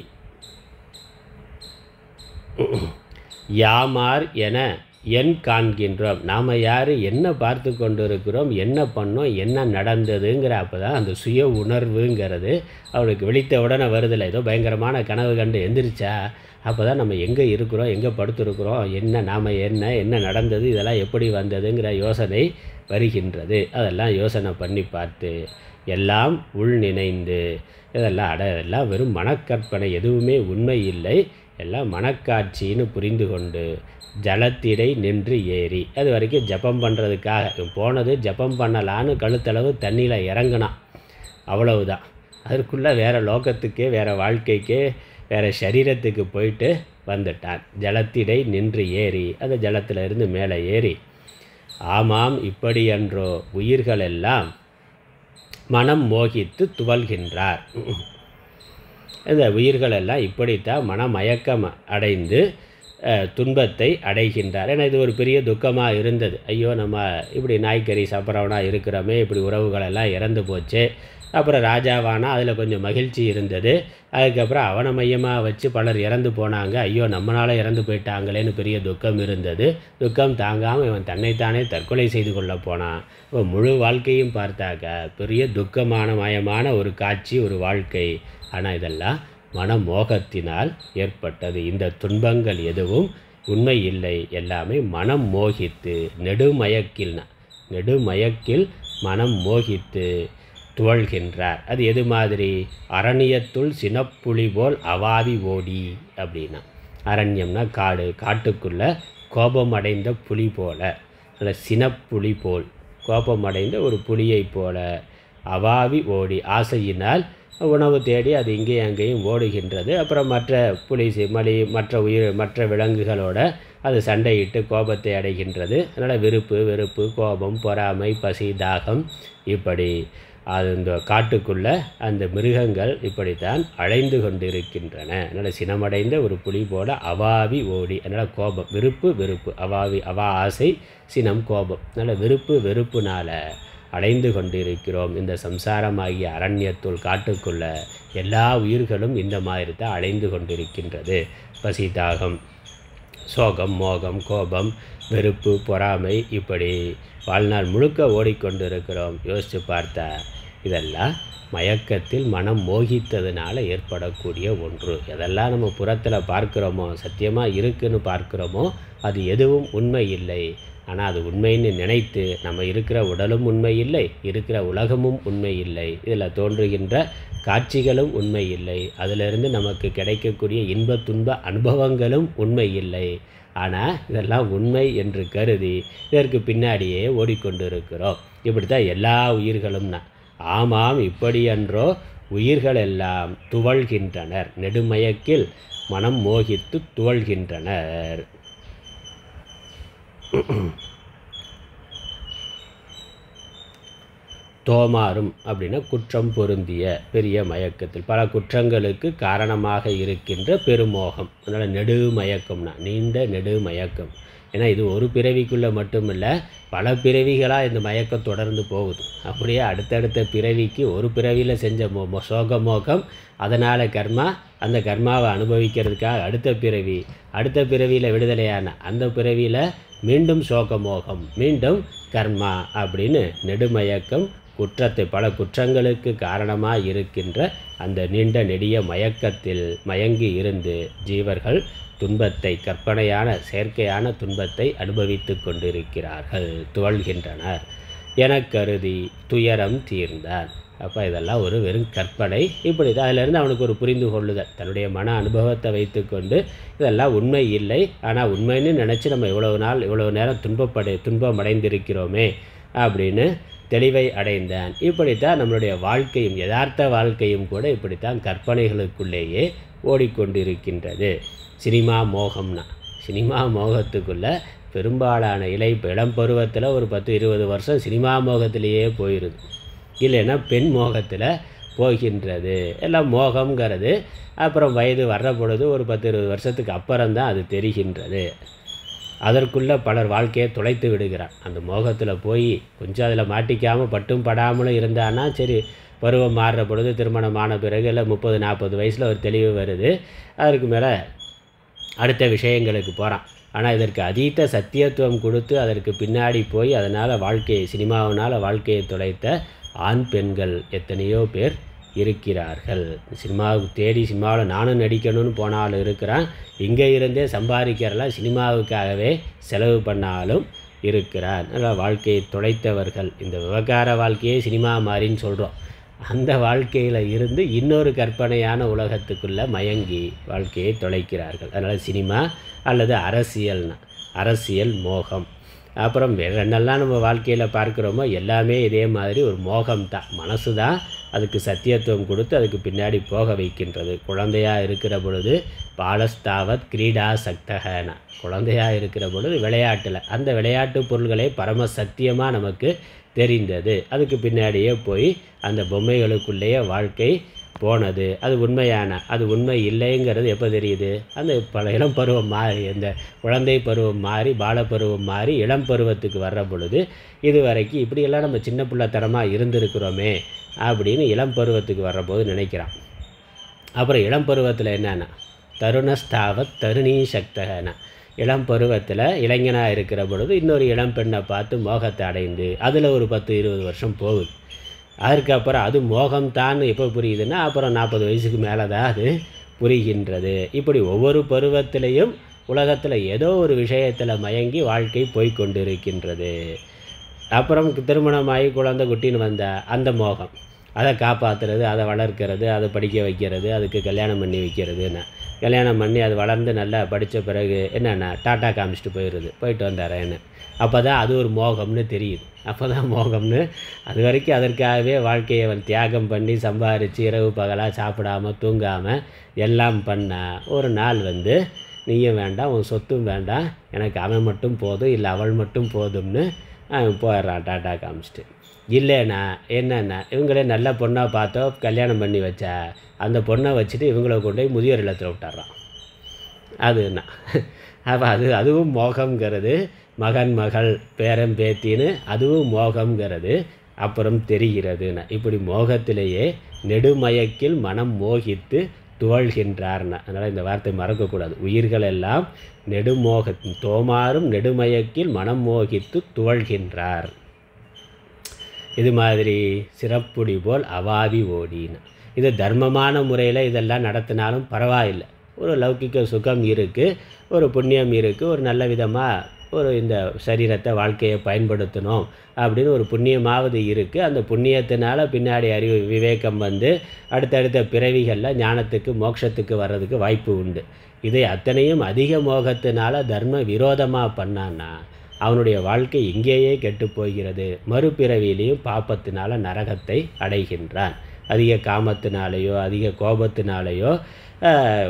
யாமார் என என் காண்கின்றோம் நாம் யார் என்ன பார்த்து கொண்டிருக்கிறோம் என்ன பண்ணோம் என்ன நடந்ததுங்கிற அப்போ தான் அந்த சுய உணர்வுங்கிறது அவளுக்கு விழித்த உடனே வருதில்ல ஏதோ பயங்கரமான கனவு கண்டு எந்திரிச்சா அப்போ தான் நம்ம எங்கே இருக்கிறோம் எங்கே படுத்திருக்கிறோம் என்ன நாம் என்ன என்ன நடந்தது இதெல்லாம் எப்படி வந்ததுங்கிற யோசனை வருகின்றது அதெல்லாம் யோசனை பண்ணி பார்த்து எல்லாம் உள் நினைந்து இதெல்லாம் அட இதெல்லாம் வெறும் மனக்கற்பனை எதுவுமே உண்மை இல்லை எல்லாம் மனக்காட்சின்னு புரிந்து கொண்டு ஜலத்திடை நின்று ஏறி அது வரைக்கும் ஜபம் பண்ணுறதுக்காக இவன் போனது ஜபம் பண்ணலான்னு கழுத்தளவு தண்ணியில் இறங்கினான் அவ்வளவுதான் அதற்குள்ளே வேறு லோகத்துக்கே வேறு வாழ்க்கைக்கே வேறு சரீரத்துக்கு போயிட்டு வந்துட்டான் ஜலத்திடை நின்று ஏறி அந்த ஜலத்தில் இருந்து மேலே ஏறி ஆமாம் இப்படியன்றோ உயிர்கள் எல்லாம் மனம் மோகித்து துவல்கின்றார் இந்த உயிர்கள் எல்லாம் இப்படித்தான் மனமயக்கம் அடைந்து அஹ், துன்பத்தை அடைகின்றார் ஏன்னா இது ஒரு பெரிய துக்கமாக இருந்தது ஐயோ நம்ம இப்படி நாய்க்கறி சாப்பிட்றவனாக இருக்கிறோமே இப்படி உறவுகளெல்லாம் இறந்து போச்சு அப்புறம் ராஜாவானா அதில் கொஞ்சம் மகிழ்ச்சி இருந்தது அதுக்கப்புறம் அவனை மையமாக வச்சு பலர் இறந்து போனாங்க ஐயோ நம்மளால் இறந்து போயிட்டாங்களேன்னு பெரிய துக்கம் இருந்தது துக்கம் தாங்காமல் இவன் தன்னைத்தானே தற்கொலை செய்து கொள்ள போனான் இப்போ முழு வாழ்க்கையும் பார்த்தாக்க பெரிய துக்கமான மயமான ஒரு காட்சி ஒரு வாழ்க்கை ஆனால் இதெல்லாம் மனமோகத்தினால் ஏற்பட்டது இந்த துன்பங்கள் எதுவும் உண்மை இல்லை எல்லாமே மனம் மோகித்து நெடுமயக்கில்னா நெடுமயக்கில் மனம் மோகித்து துவழ்கின்றார் அது எது மாதிரி அரணியத்துள் சினப்புலி போல் அவாவி ஓடி அப்படின்னா அரண்யம்னா காடு காட்டுக்குள்ளே கோபம் அடைந்த புலி போல அந்த சினப்புலி போல் கோபம் அடைந்த ஒரு புலியைப் போல அவாவி ஓடி ஆசையினால் உணவு தேடி அது இங்கேயும் அங்கேயும் ஓடுகின்றது அப்புறம் மற்ற புலி மலி மற்ற உயிர் மற்ற விலங்குகளோட அது சண்டையிட்டு கோபத்தை அடைகின்றது அதனால் விருப்பு வெறுப்பு கோபம் பொறாமை பசி தாகம் இப்படி அது இந்த காட்டுக்குள்ள அந்த மிருகங்கள் இப்படித்தான் அழைந்து கொண்டிருக்கின்றன அதனால் சினமடைந்த ஒரு புலி போல அவாவி ஓடி அதனால் கோபம் விருப்பு வெறுப்பு அவாவி அவா ஆசை சினம் கோபம் அதனால் விருப்பு வெறுப்புனால அடைந்து கொண்டிருக்கிறோம் இந்த சம்சாரமாகிய அரண்யத்துள் காட்டுக்குள்ள எல்லா உயிர்களும் இந்த மாதிரி தான் அடைந்து கொண்டிருக்கின்றது பசி தாகம் சோகம் மோகம் கோபம் வெறுப்பு பொறாமை இப்படி வாழ்நாள் முழுக்க ஓடிக்கொண்டிருக்கிறோம் யோசித்து பார்த்தா இதெல்லாம் மயக்கத்தில் மனம் மோகித்ததுனால ஏற்படக்கூடிய ஒன்று எதெல்லாம் நம்ம புறத்தில் பார்க்குறோமோ சத்தியமாக இருக்குன்னு பார்க்குறோமோ அது எதுவும் உண்மை இல்லை ஆனால் அது உண்மைன்னு நினைத்து நம்ம இருக்கிற உடலும் உண்மை இல்லை இருக்கிற உலகமும் உண்மை இல்லை இதில் தோன்றுகின்ற காட்சிகளும் உண்மை இல்லை அதிலிருந்து நமக்கு கிடைக்கக்கூடிய இன்ப துன்ப அனுபவங்களும் உண்மை இல்லை ஆனால் இதெல்லாம் உண்மை என்று கருதி இதற்கு பின்னாடியே ஓடிக்கொண்டிருக்கிறோம் இப்படி தான் எல்லா உயிர்களும்னா ஆமாம் இப்படியன்றோ உயிர்களெல்லாம் துவள்கின்றனர் நெடுமயக்கில் மனம் மோகித்து துவள்கின்றனர் தோமாறும் அப்படின்னா குற்றம் பொருந்திய பெரிய மயக்கத்தில் பல குற்றங்களுக்கு காரணமாக இருக்கின்ற பெருமோகம் அதனால் நெடு மயக்கம்னா நீண்ட நெடு மயக்கம் ஏன்னா இது ஒரு பிறவிக்குள்ளே மட்டுமில்லை பல பிறவிகளாக இந்த மயக்கம் தொடர்ந்து போகுது அப்படியே அடுத்தடுத்த பிறவிக்கு ஒரு பிறவியில் செஞ்ச மோ மோ- சோக மோகம் அதனால் கர்மா அந்த கர்மாவை அனுபவிக்கிறதுக்காக அடுத்த பிறவி அடுத்த பிறவியில் விடுதலையான அந்த பிறவியில் மீண்டும் சோகமோகம் மீண்டும் கர்மா அப்படின்னு நெடுமயக்கம் குற்றத்தை பல குற்றங்களுக்கு காரணமாக இருக்கின்ற அந்த நீண்ட நெடிய மயக்கத்தில் மயங்கி இருந்து ஜீவர்கள் துன்பத்தை கற்பனையான செயற்கையான துன்பத்தை அனுபவித்து கொண்டிருக்கிறார்கள் துவள்கின்றனர் எனக் கருதி துயரம் தீர்ந்தார் அப்போ இதெல்லாம் ஒரு வெறும் கற்பனை இப்படி தான் அதிலிருந்து அவனுக்கு ஒரு புரிந்து கொள்ளுதல் தன்னுடைய மன அனுபவத்தை வைத்துக்கொண்டு இதெல்லாம் உண்மை இல்லை ஆனால் உண்மைன்னு நினச்சி நம்ம இவ்வளவு நாள் இவ்வளவு நேரம் துன்பப்படை துன்பம் அடைந்திருக்கிறோமே அப்படின்னு தெளிவை அடைந்தான் இப்படித்தான் நம்மளுடைய வாழ்க்கையும் யதார்த்த வாழ்க்கையும் கூட இப்படித்தான் கற்பனைகளுக்குள்ளேயே ஓடிக்கொண்டிருக்கின்றது சினிமா மோகம்னா சினிமா மோகத்துக்குள்ள பெரும்பாலான இலை இப்போ இளம் பருவத்தில் ஒரு பத்து இருபது வருஷம் சினிமா மோகத்திலேயே போயிடுது இல்லைன்னா பெண் மோகத்தில் போகின்றது எல்லாம் மோகம்ங்கிறது அப்புறம் வயது வர்ற பொழுது ஒரு பத்து இருபது வருஷத்துக்கு அப்புறம்தான் அது தெரிகின்றது அதற்குள்ளே பலர் வாழ்க்கையை தொலைத்து விடுகிறார் அந்த மோகத்தில் போய் கொஞ்சம் அதில் மாட்டிக்காமல் பட்டும் படாமலும் இருந்தான்னா சரி பருவம் மாறுற பொழுது திருமணம் ஆன பிறகு இல்லை முப்பது நாற்பது வயசில் ஒரு தெளிவு வருது அதற்கு மேலே அடுத்த விஷயங்களுக்கு போகிறான் ஆனால் இதற்கு அதீத சத்தியத்துவம் கொடுத்து அதற்கு பின்னாடி போய் அதனால் வாழ்க்கையை சினிமாவினால் வாழ்க்கையை தொலைத்த ஆண் பெண்கள் எத்தனையோ பேர் இருக்கிறார்கள் சினிமாவுக்கு தேடி சினிமாவில் நானும் நடிக்கணும்னு போனாலும் இருக்கிறான் இங்கே இருந்தே சம்பாதிக்கிறலாம் சினிமாவுக்காகவே செலவு பண்ணாலும் இருக்கிறான் அதனால் வாழ்க்கையை தொலைத்தவர்கள் இந்த விவகார வாழ்க்கையே சினிமா மாதிரின்னு சொல்கிறோம் அந்த வாழ்க்கையில் இருந்து இன்னொரு கற்பனையான உலகத்துக்குள்ளே மயங்கி வாழ்க்கையை தொலைக்கிறார்கள் அதனால் சினிமா அல்லது அரசியல்னா அரசியல் மோகம் அப்புறம் வேற என்னெல்லாம் நம்ம வாழ்க்கையில் பார்க்குறோமோ எல்லாமே இதே மாதிரி ஒரு மோகம் தான் மனசு தான் அதுக்கு சத்தியத்துவம் கொடுத்து அதுக்கு பின்னாடி போக வைக்கின்றது குழந்தையாக இருக்கிற பொழுது பாலஸ்தாவத் கிரீடா சக்தகன குழந்தையாக இருக்கிற பொழுது விளையாட்டில் அந்த விளையாட்டு பொருள்களே பரம சத்தியமாக நமக்கு தெரிந்தது அதுக்கு பின்னாடியே போய் அந்த பொம்மைகளுக்குள்ளேயே வாழ்க்கை போனது அது உண்மையான அது உண்மை இல்லைங்கிறது எப்போ தெரியுது அந்த பல இளம் பருவம் மாறி அந்த குழந்தை பருவம் மாறி பாலப்பருவம் மாறி இளம் பருவத்துக்கு வர்ற பொழுது இது வரைக்கும் இப்படியெல்லாம் நம்ம சின்ன பிள்ளைத்தனமாக இருந்திருக்கிறோமே அப்படின்னு இளம் பருவத்துக்கு வர்றபோது நினைக்கிறான் அப்புறம் இளம் பருவத்தில் என்னன்னா தருணஸ்தாவத் தருணீ சக்தகன இளம் பருவத்தில் இளைஞனாக இருக்கிற பொழுது இன்னொரு இளம் பெண்ணை பார்த்து மோகத்தை அடைந்து அதில் ஒரு பத்து இருபது வருஷம் போகுது அதுக்கப்புறம் அது மோகம்தான் எப்போ புரியுதுன்னா அப்புறம் நாற்பது வயசுக்கு மேலே தான் அது புரிகின்றது இப்படி ஒவ்வொரு பருவத்திலையும் உலகத்தில் ஏதோ ஒரு விஷயத்தில் மயங்கி வாழ்க்கை போய் கொண்டிருக்கின்றது அப்புறம் திருமணமாகி குழந்தை குட்டின்னு வந்த அந்த மோகம் அதை காப்பாற்றுறது அதை வளர்க்கிறது அதை படிக்க வைக்கிறது அதுக்கு கல்யாணம் பண்ணி வைக்கிறதுன்னு கல்யாணம் பண்ணி அது வளர்ந்து நல்லா படித்த பிறகு என்னென்ன டாட்டா காமிச்சிட்டு போயிடுது போயிட்டு வந்தாரேன்னு அப்போ தான் அது ஒரு மோகம்னு தெரியுது அப்போ தான் மோகம்னு அது வரைக்கும் அதற்காகவே வாழ்க்கையை அவன் தியாகம் பண்ணி சம்பாரித்து இரவு பகலாக சாப்பிடாம தூங்காமல் எல்லாம் பண்ண ஒரு நாள் வந்து நீயும் வேண்டாம் உன் சொத்தும் வேண்டாம் எனக்கு அவன் மட்டும் போதும் இல்லை அவள் மட்டும் போதும்னு அவன் போயிடுறான் டாட்டா காமிச்சிட்டு இல்லைண்ணா என்னண்ணா இவங்களே நல்ல பொண்ணாக பார்த்தோ கல்யாணம் பண்ணி வச்சா அந்த பொண்ணை வச்சுட்டு இவங்கள கொண்டு போய் முதியோர் இல்லத்தில் விட்டுறான் அதுண்ணா அப்போ அது அதுவும் மோகம்ங்கிறது மகன் மகள் பேரன் பேத்தின்னு அதுவும் மோகம்ங்கிறது அப்புறம் தெரிகிறதுன்னு இப்படி மோகத்திலேயே நெடுமயக்கில் மனம் மோகித்து துவழ்கின்றார்னா அதனால் இந்த வார்த்தை மறக்கக்கூடாது உயிர்கள் எல்லாம் நெடுமோக தோமாறும் நெடுமயக்கில் மனம் மோகித்து துவழ்கின்றார் இது மாதிரி சிறப்புடி போல் அவாவி ஓடின்னு இது தர்மமான முறையில் இதெல்லாம் நடத்தினாலும் பரவாயில்லை ஒரு லௌகிக்க சுகம் இருக்குது ஒரு புண்ணியம் இருக்குது ஒரு நல்ல விதமாக ஒரு இந்த சரீரத்தை வாழ்க்கையை பயன்படுத்தணும் அப்படின்னு ஒரு புண்ணியமாவது இருக்குது அந்த புண்ணியத்தினால பின்னாடி அறிவு விவேகம் வந்து அடுத்தடுத்த பிறவிகளில் ஞானத்துக்கு மோட்சத்துக்கு வர்றதுக்கு வாய்ப்பு உண்டு இதை அத்தனையும் அதிக மோகத்தினால தர்ம விரோதமாக பண்ணான்னா அவனுடைய வாழ்க்கை இங்கேயே கெட்டு போகிறது மறுபிறவியிலையும் பாப்பத்தினால நரகத்தை அடைகின்றான் அதிக காமத்தினாலேயோ அதிக கோபத்தினாலேயோ ஆஹ்,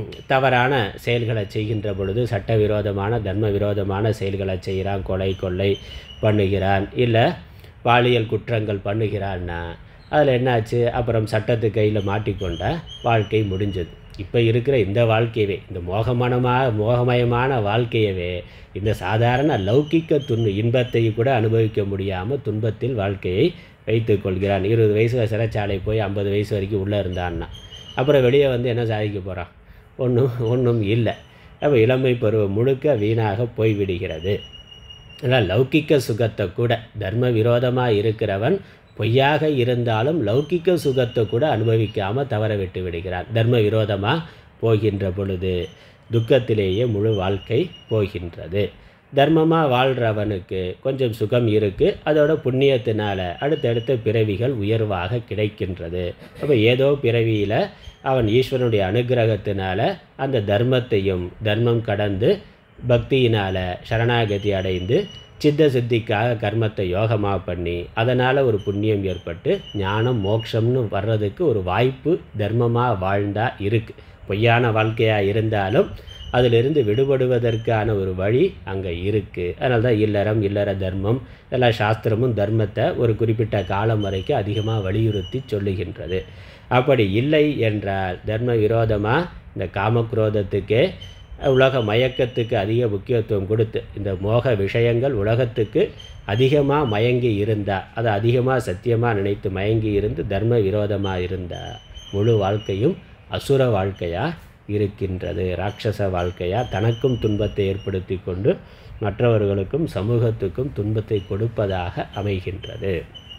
தவறான செயல்களை செய்கின்ற பொழுது சட்டவிரோதமான தர்ம விரோதமான செயல்களை செய்கிறான் கொலை கொள்ளை பண்ணுகிறான் இல்லை பாலியல் குற்றங்கள் பண்ணுகிறான்னா அதில் என்னாச்சு அப்புறம் சட்டத்து கையில் மாட்டிக்கொண்ட வாழ்க்கை முடிஞ்சது இப்போ இருக்கிற இந்த வாழ்க்கையவே இந்த மோகமனமாக மோகமயமான வாழ்க்கையவே இந்த சாதாரண லௌகிக்க துன் இன்பத்தை கூட அனுபவிக்க முடியாமல் துன்பத்தில் வாழ்க்கையை வைத்துக் கொள்கிறான் இருபது வயசில் சிறைச்சாலை போய் ஐம்பது வயசு வரைக்கும் உள்ளே இருந்தான்னா அப்புறம் வெளியே வந்து என்ன சாதிக்க போகிறான் ஒன்றும் ஒன்றும் இல்லை அப்போ இளமை பருவம் முழுக்க வீணாக போய்விடுகிறது ஆனால் லௌகிக்க சுகத்தை கூட தர்ம விரோதமாக இருக்கிறவன் பொய்யாக இருந்தாலும் லௌகிக்க சுகத்தை கூட அனுபவிக்காமல் தவற விட்டு விடுகிறான் தர்ம விரோதமாக போகின்ற பொழுது துக்கத்திலேயே முழு வாழ்க்கை போகின்றது தர்மமாக வாழ்கிறவனுக்கு கொஞ்சம் சுகம் இருக்குது அதோட புண்ணியத்தினால அடுத்தடுத்த பிறவிகள் உயர்வாக கிடைக்கின்றது அப்போ ஏதோ பிறவியில் அவன் ஈஸ்வரனுடைய அனுகிரகத்தினால அந்த தர்மத்தையும் தர்மம் கடந்து பக்தியினால் சரணாகதி அடைந்து சித்த சித்திக்காக கர்மத்தை யோகமாக பண்ணி அதனால் ஒரு புண்ணியம் ஏற்பட்டு ஞானம் மோட்சம்னு வர்றதுக்கு ஒரு வாய்ப்பு தர்மமாக வாழ்ந்தா இருக்குது பொய்யான வாழ்க்கையாக இருந்தாலும் அதிலிருந்து விடுபடுவதற்கான ஒரு வழி அங்கே இருக்குது அதனால தான் இல்லறம் இல்லற தர்மம் இதெல்லாம் சாஸ்திரமும் தர்மத்தை ஒரு குறிப்பிட்ட காலம் வரைக்கும் அதிகமாக வலியுறுத்தி சொல்லுகின்றது அப்படி இல்லை என்றால் தர்ம விரோதமாக இந்த காமக்ரோதத்துக்கே உலக மயக்கத்துக்கு அதிக முக்கியத்துவம் கொடுத்து இந்த மோக விஷயங்கள் உலகத்துக்கு அதிகமாக மயங்கி இருந்தால் அதை அதிகமாக சத்தியமாக நினைத்து மயங்கி இருந்து தர்ம விரோதமாக இருந்தால் முழு வாழ்க்கையும் அசுர வாழ்க்கையாக இருக்கின்றது ராட்சச வாழ்க்கையாக தனக்கும் துன்பத்தை ஏற்படுத்தி கொண்டு மற்றவர்களுக்கும் சமூகத்துக்கும் துன்பத்தை கொடுப்பதாக அமைகின்றது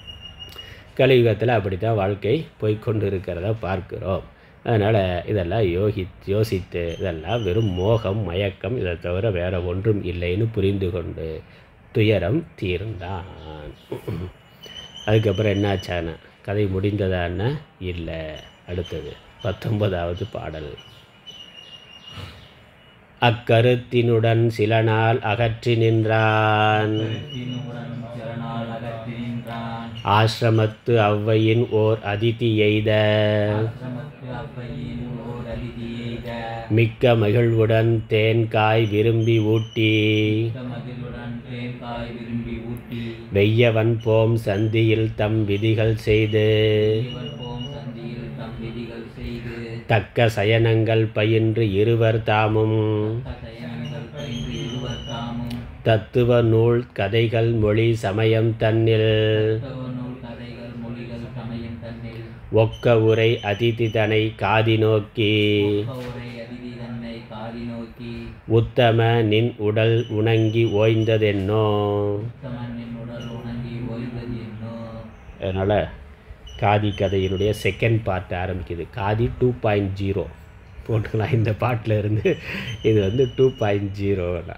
கலியுகத்தில் அப்படி தான் வாழ்க்கை போய்க்கொண்டு இருக்கிறத பார்க்கிறோம் அதனால் இதெல்லாம் யோகி யோசித்து இதெல்லாம் வெறும் மோகம் மயக்கம் இதை தவிர வேறு ஒன்றும் இல்லைன்னு புரிந்து கொண்டு துயரம் தீர்ந்தான் அதுக்கப்புறம் என்னாச்சான கதை முடிந்ததான்னா இல்லை அடுத்தது பத்தொன்பதாவது பாடல் அக்கருத்தினுடன் சில நாள் அகற்றி நின்றான் கருத்தினுடன் சிறநாள் அகற்றி நின்றான் ஆசிரமத்து ஔவையின் ஓர் அதிதி எய்த ஆசிரமத்து அவ்வையின் ஓர் அலிதி எய்த மிக்க மகிழ்வுடன் தேன்காய் விரும்பி ஊட்டி மிக்க மகிழுடன் தேன்காய் விரும்பி ஊட்டி வெய்யவன் போம் சந்தியில் தம் விதிகள் செய்து இவர் போம் சந்தியில் தம் விதிகள் செய்து தக்க சயனங்கள் பயின்று இருவர் தாமும் கதையங்கள் பயின்று இருவர் தாமும் தத்துவ நூல் கதைகள் மொழி சமயம் தன்னில் தத்துவ நூல் கதைகள் மொழிகள் சமயம் தன்னில் ஒக்க உரை அதிதிதனை காதி நோக்கி உரை அதிதி தன்னை காதி நோக்கி உத்தம நின் உடல் உணங்கி ஓய்ந்ததென்னோ உத்தமனின் உடல் உணங்கி ஓய்வது என்னோ அதனால் காதி கதையினுடைய செகண்ட் பார்ட் ஆரம்பிக்குது காதி டூ பாயிண்ட் ஜீரோ போட்டுக்கலாம் இந்த பாட்டில் இருந்து இது வந்து டூ பாயிண்ட் ஜீரோனா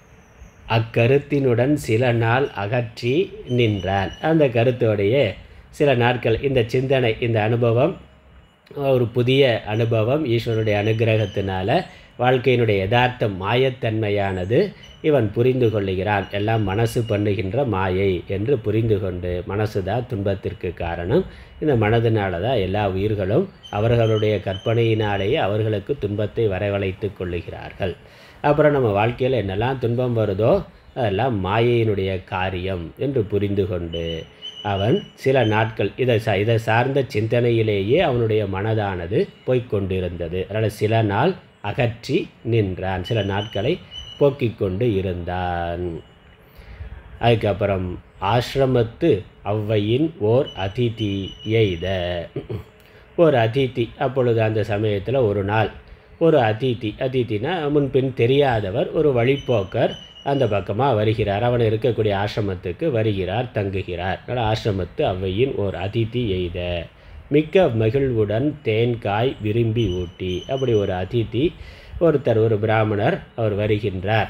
அக்கருத்தினுடன் சில நாள் அகற்றி நின்றான் அந்த கருத்தோடைய சில நாட்கள் இந்த சிந்தனை இந்த அனுபவம் ஒரு புதிய அனுபவம் ஈஸ்வரனுடைய அனுகிரகத்தினால வாழ்க்கையினுடைய யதார்த்த மாயத்தன்மையானது இவன் புரிந்து கொள்ளுகிறான் எல்லாம் மனசு பண்ணுகின்ற மாயை என்று புரிந்து கொண்டு மனசு தான் துன்பத்திற்கு காரணம் இந்த மனதினால தான் எல்லா உயிர்களும் அவர்களுடைய கற்பனையினாலேயே அவர்களுக்கு துன்பத்தை வரவழைத்து கொள்ளுகிறார்கள் அப்புறம் நம்ம வாழ்க்கையில் என்னெல்லாம் துன்பம் வருதோ அதெல்லாம் மாயையினுடைய காரியம் என்று புரிந்து கொண்டு அவன் சில நாட்கள் இதை சா இதை சார்ந்த சிந்தனையிலேயே அவனுடைய மனதானது போய்க்கொண்டிருந்தது அதனால் சில நாள் அகற்றி நின்றான் சில நாட்களை போக்கிக் கொண்டு இருந்தான் அதுக்கப்புறம் ஆசிரமத்து ஔவையின் ஓர் அதிதி எய்த ஒரு அதிதி அப்பொழுது அந்த சமயத்தில் ஒரு நாள் ஒரு அதிதி அதித்தினா முன்பின் தெரியாதவர் ஒரு வழிப்போக்கர் அந்த பக்கமாக வருகிறார் அவன் இருக்கக்கூடிய ஆசிரமத்துக்கு வருகிறார் தங்குகிறார் அதனால் ஆசிரமத்து ஔவையின் ஓர் அதிதி எய்த மிக்க மகிழ்வுடன் தேன்காய் விரும்பி ஊட்டி அப்படி ஒரு அதிதி ஒருத்தர் ஒரு பிராமணர் அவர் வருகின்றார்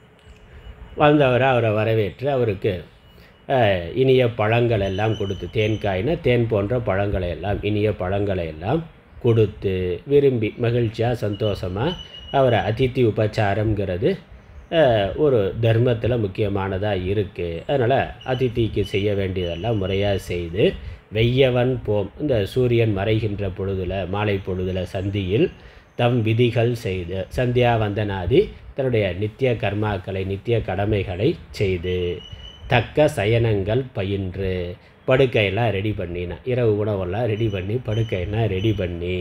வந்தவர் அவரை வரவேற்று அவருக்கு அஹ், இனிய பழங்கள் எல்லாம் கொடுத்து தேன்காய்னா தேன் போன்ற பழங்களை எல்லாம் இனிய பழங்களை எல்லாம் கொடுத்து விரும்பி மகிழ்ச்சியாக சந்தோஷமாக அவரை அதித்தி உபச்சாரம்ங்கிறது அஹ், ஒரு தர்மத்தில் முக்கியமானதாக இருக்குது அதனால் அதித்திக்கு செய்ய வேண்டியதெல்லாம் முறையாக செய்து வெய்யவன் போம் இந்த சூரியன் மறைகின்ற பொழுதுல மாலை பொழுதுல சந்தியில் தம் விதிகள் செய்து சந்தியா வந்தனாதி தன்னுடைய நித்திய கர்மாக்களை நித்திய கடமைகளை செய்து தக்க சயனங்கள் பயின்று படுக்கையெல்லாம் ரெடி பண்ணினா இரவு உணவெல்லாம் ரெடி பண்ணி படுக்கையெல்லாம் ரெடி பண்ணி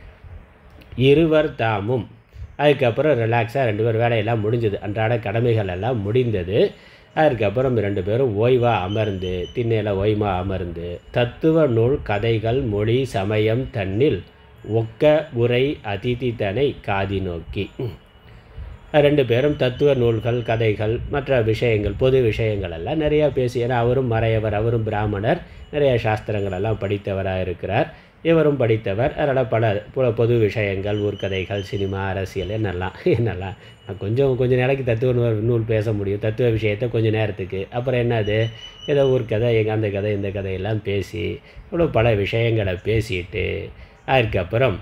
இருவர் தாமும் அதுக்கப்புறம் ரிலாக்ஸாக ரெண்டு பேர் வேலையெல்லாம் முடிஞ்சது அன்றாட கடமைகள் எல்லாம் முடிந்தது அதுக்கப்புறம் ரெண்டு பேரும் ஓய்வாக அமர்ந்து திண்ணையில் ஓய்வாக அமர்ந்து தத்துவ நூல் கதைகள் மொழி சமயம் தன்னில் ஒக்க உரை அதிதி தனை காதி நோக்கி ரெண்டு பேரும் தத்துவ நூல்கள் கதைகள் மற்ற விஷயங்கள் பொது விஷயங்கள் எல்லாம் நிறையா பேசி ஏன்னா அவரும் மறையவர் அவரும் பிராமணர் நிறைய சாஸ்திரங்கள் எல்லாம் படித்தவராக இருக்கிறார் இவரும் படித்தவர் அதனால் பல பல பொது விஷயங்கள் ஊர்க்கதைகள் சினிமா அரசியல் என்னெல்லாம் என்னெல்லாம் நான் கொஞ்சம் கொஞ்சம் நாளைக்கு தத்துவ நூல் நூல் பேச முடியும் தத்துவ விஷயத்தை கொஞ்சம் நேரத்துக்கு அப்புறம் என்னது ஏதோ ஊர்க்கதை எங்கள் அந்த கதை இந்த கதையெல்லாம் பேசி இவ்வளோ பல விஷயங்களை பேசிட்டு அதுக்கப்புறம்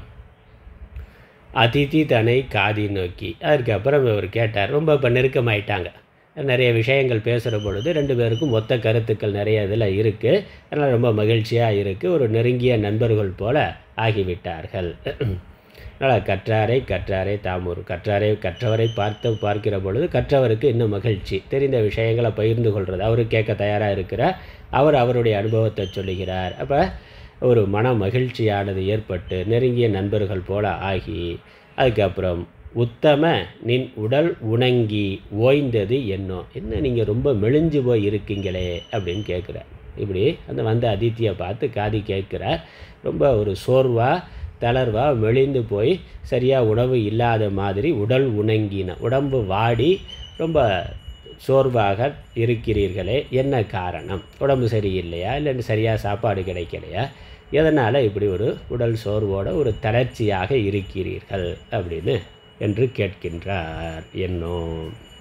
அதிதி தனை காதி நோக்கி அதுக்கப்புறம் இவர் கேட்டார் ரொம்ப இப்போ நெருக்கமாயிட்டாங்க நிறைய விஷயங்கள் பேசுகிற பொழுது ரெண்டு பேருக்கும் ஒத்த கருத்துக்கள் நிறைய இதில் இருக்குது அதனால் ரொம்ப மகிழ்ச்சியாக இருக்குது ஒரு நெருங்கிய நண்பர்கள் போல ஆகிவிட்டார்கள் அதனால் கற்றாரை கற்றாரை தாமூர் கற்றாரை கற்றவரை பார்த்து பார்க்கிற பொழுது கற்றவருக்கு இன்னும் மகிழ்ச்சி தெரிந்த விஷயங்களை பகிர்ந்து கொள்வது அவரு கேட்க தயாராக இருக்கிறார் அவர் அவருடைய அனுபவத்தை சொல்லுகிறார் அப்போ ஒரு மன மகிழ்ச்சியானது ஏற்பட்டு நெருங்கிய நண்பர்கள் போல ஆகி அதுக்கப்புறம் உத்தம நின் உடல் உணங்கி ஓய்ந்தது என்னோ என்ன நீங்கள் ரொம்ப மெலிஞ்சு போய் இருக்கீங்களே அப்படின்னு கேட்குறார் இப்படி அந்த வந்த அதித்தியை பார்த்து காதி கேட்குறார் ரொம்ப ஒரு சோர்வா தளர்வா மெலிந்து போய் சரியாக உணவு இல்லாத மாதிரி உடல் உணங்கின உடம்பு வாடி ரொம்ப சோர்வாக இருக்கிறீர்களே என்ன காரணம் உடம்பு சரியில்லையா இல்லை சரியாக சாப்பாடு கிடைக்கலையா எதனால் இப்படி ஒரு உடல் சோர்வோட ஒரு தளர்ச்சியாக இருக்கிறீர்கள் அப்படின்னு என்று கேட்கின்றார் என்னும்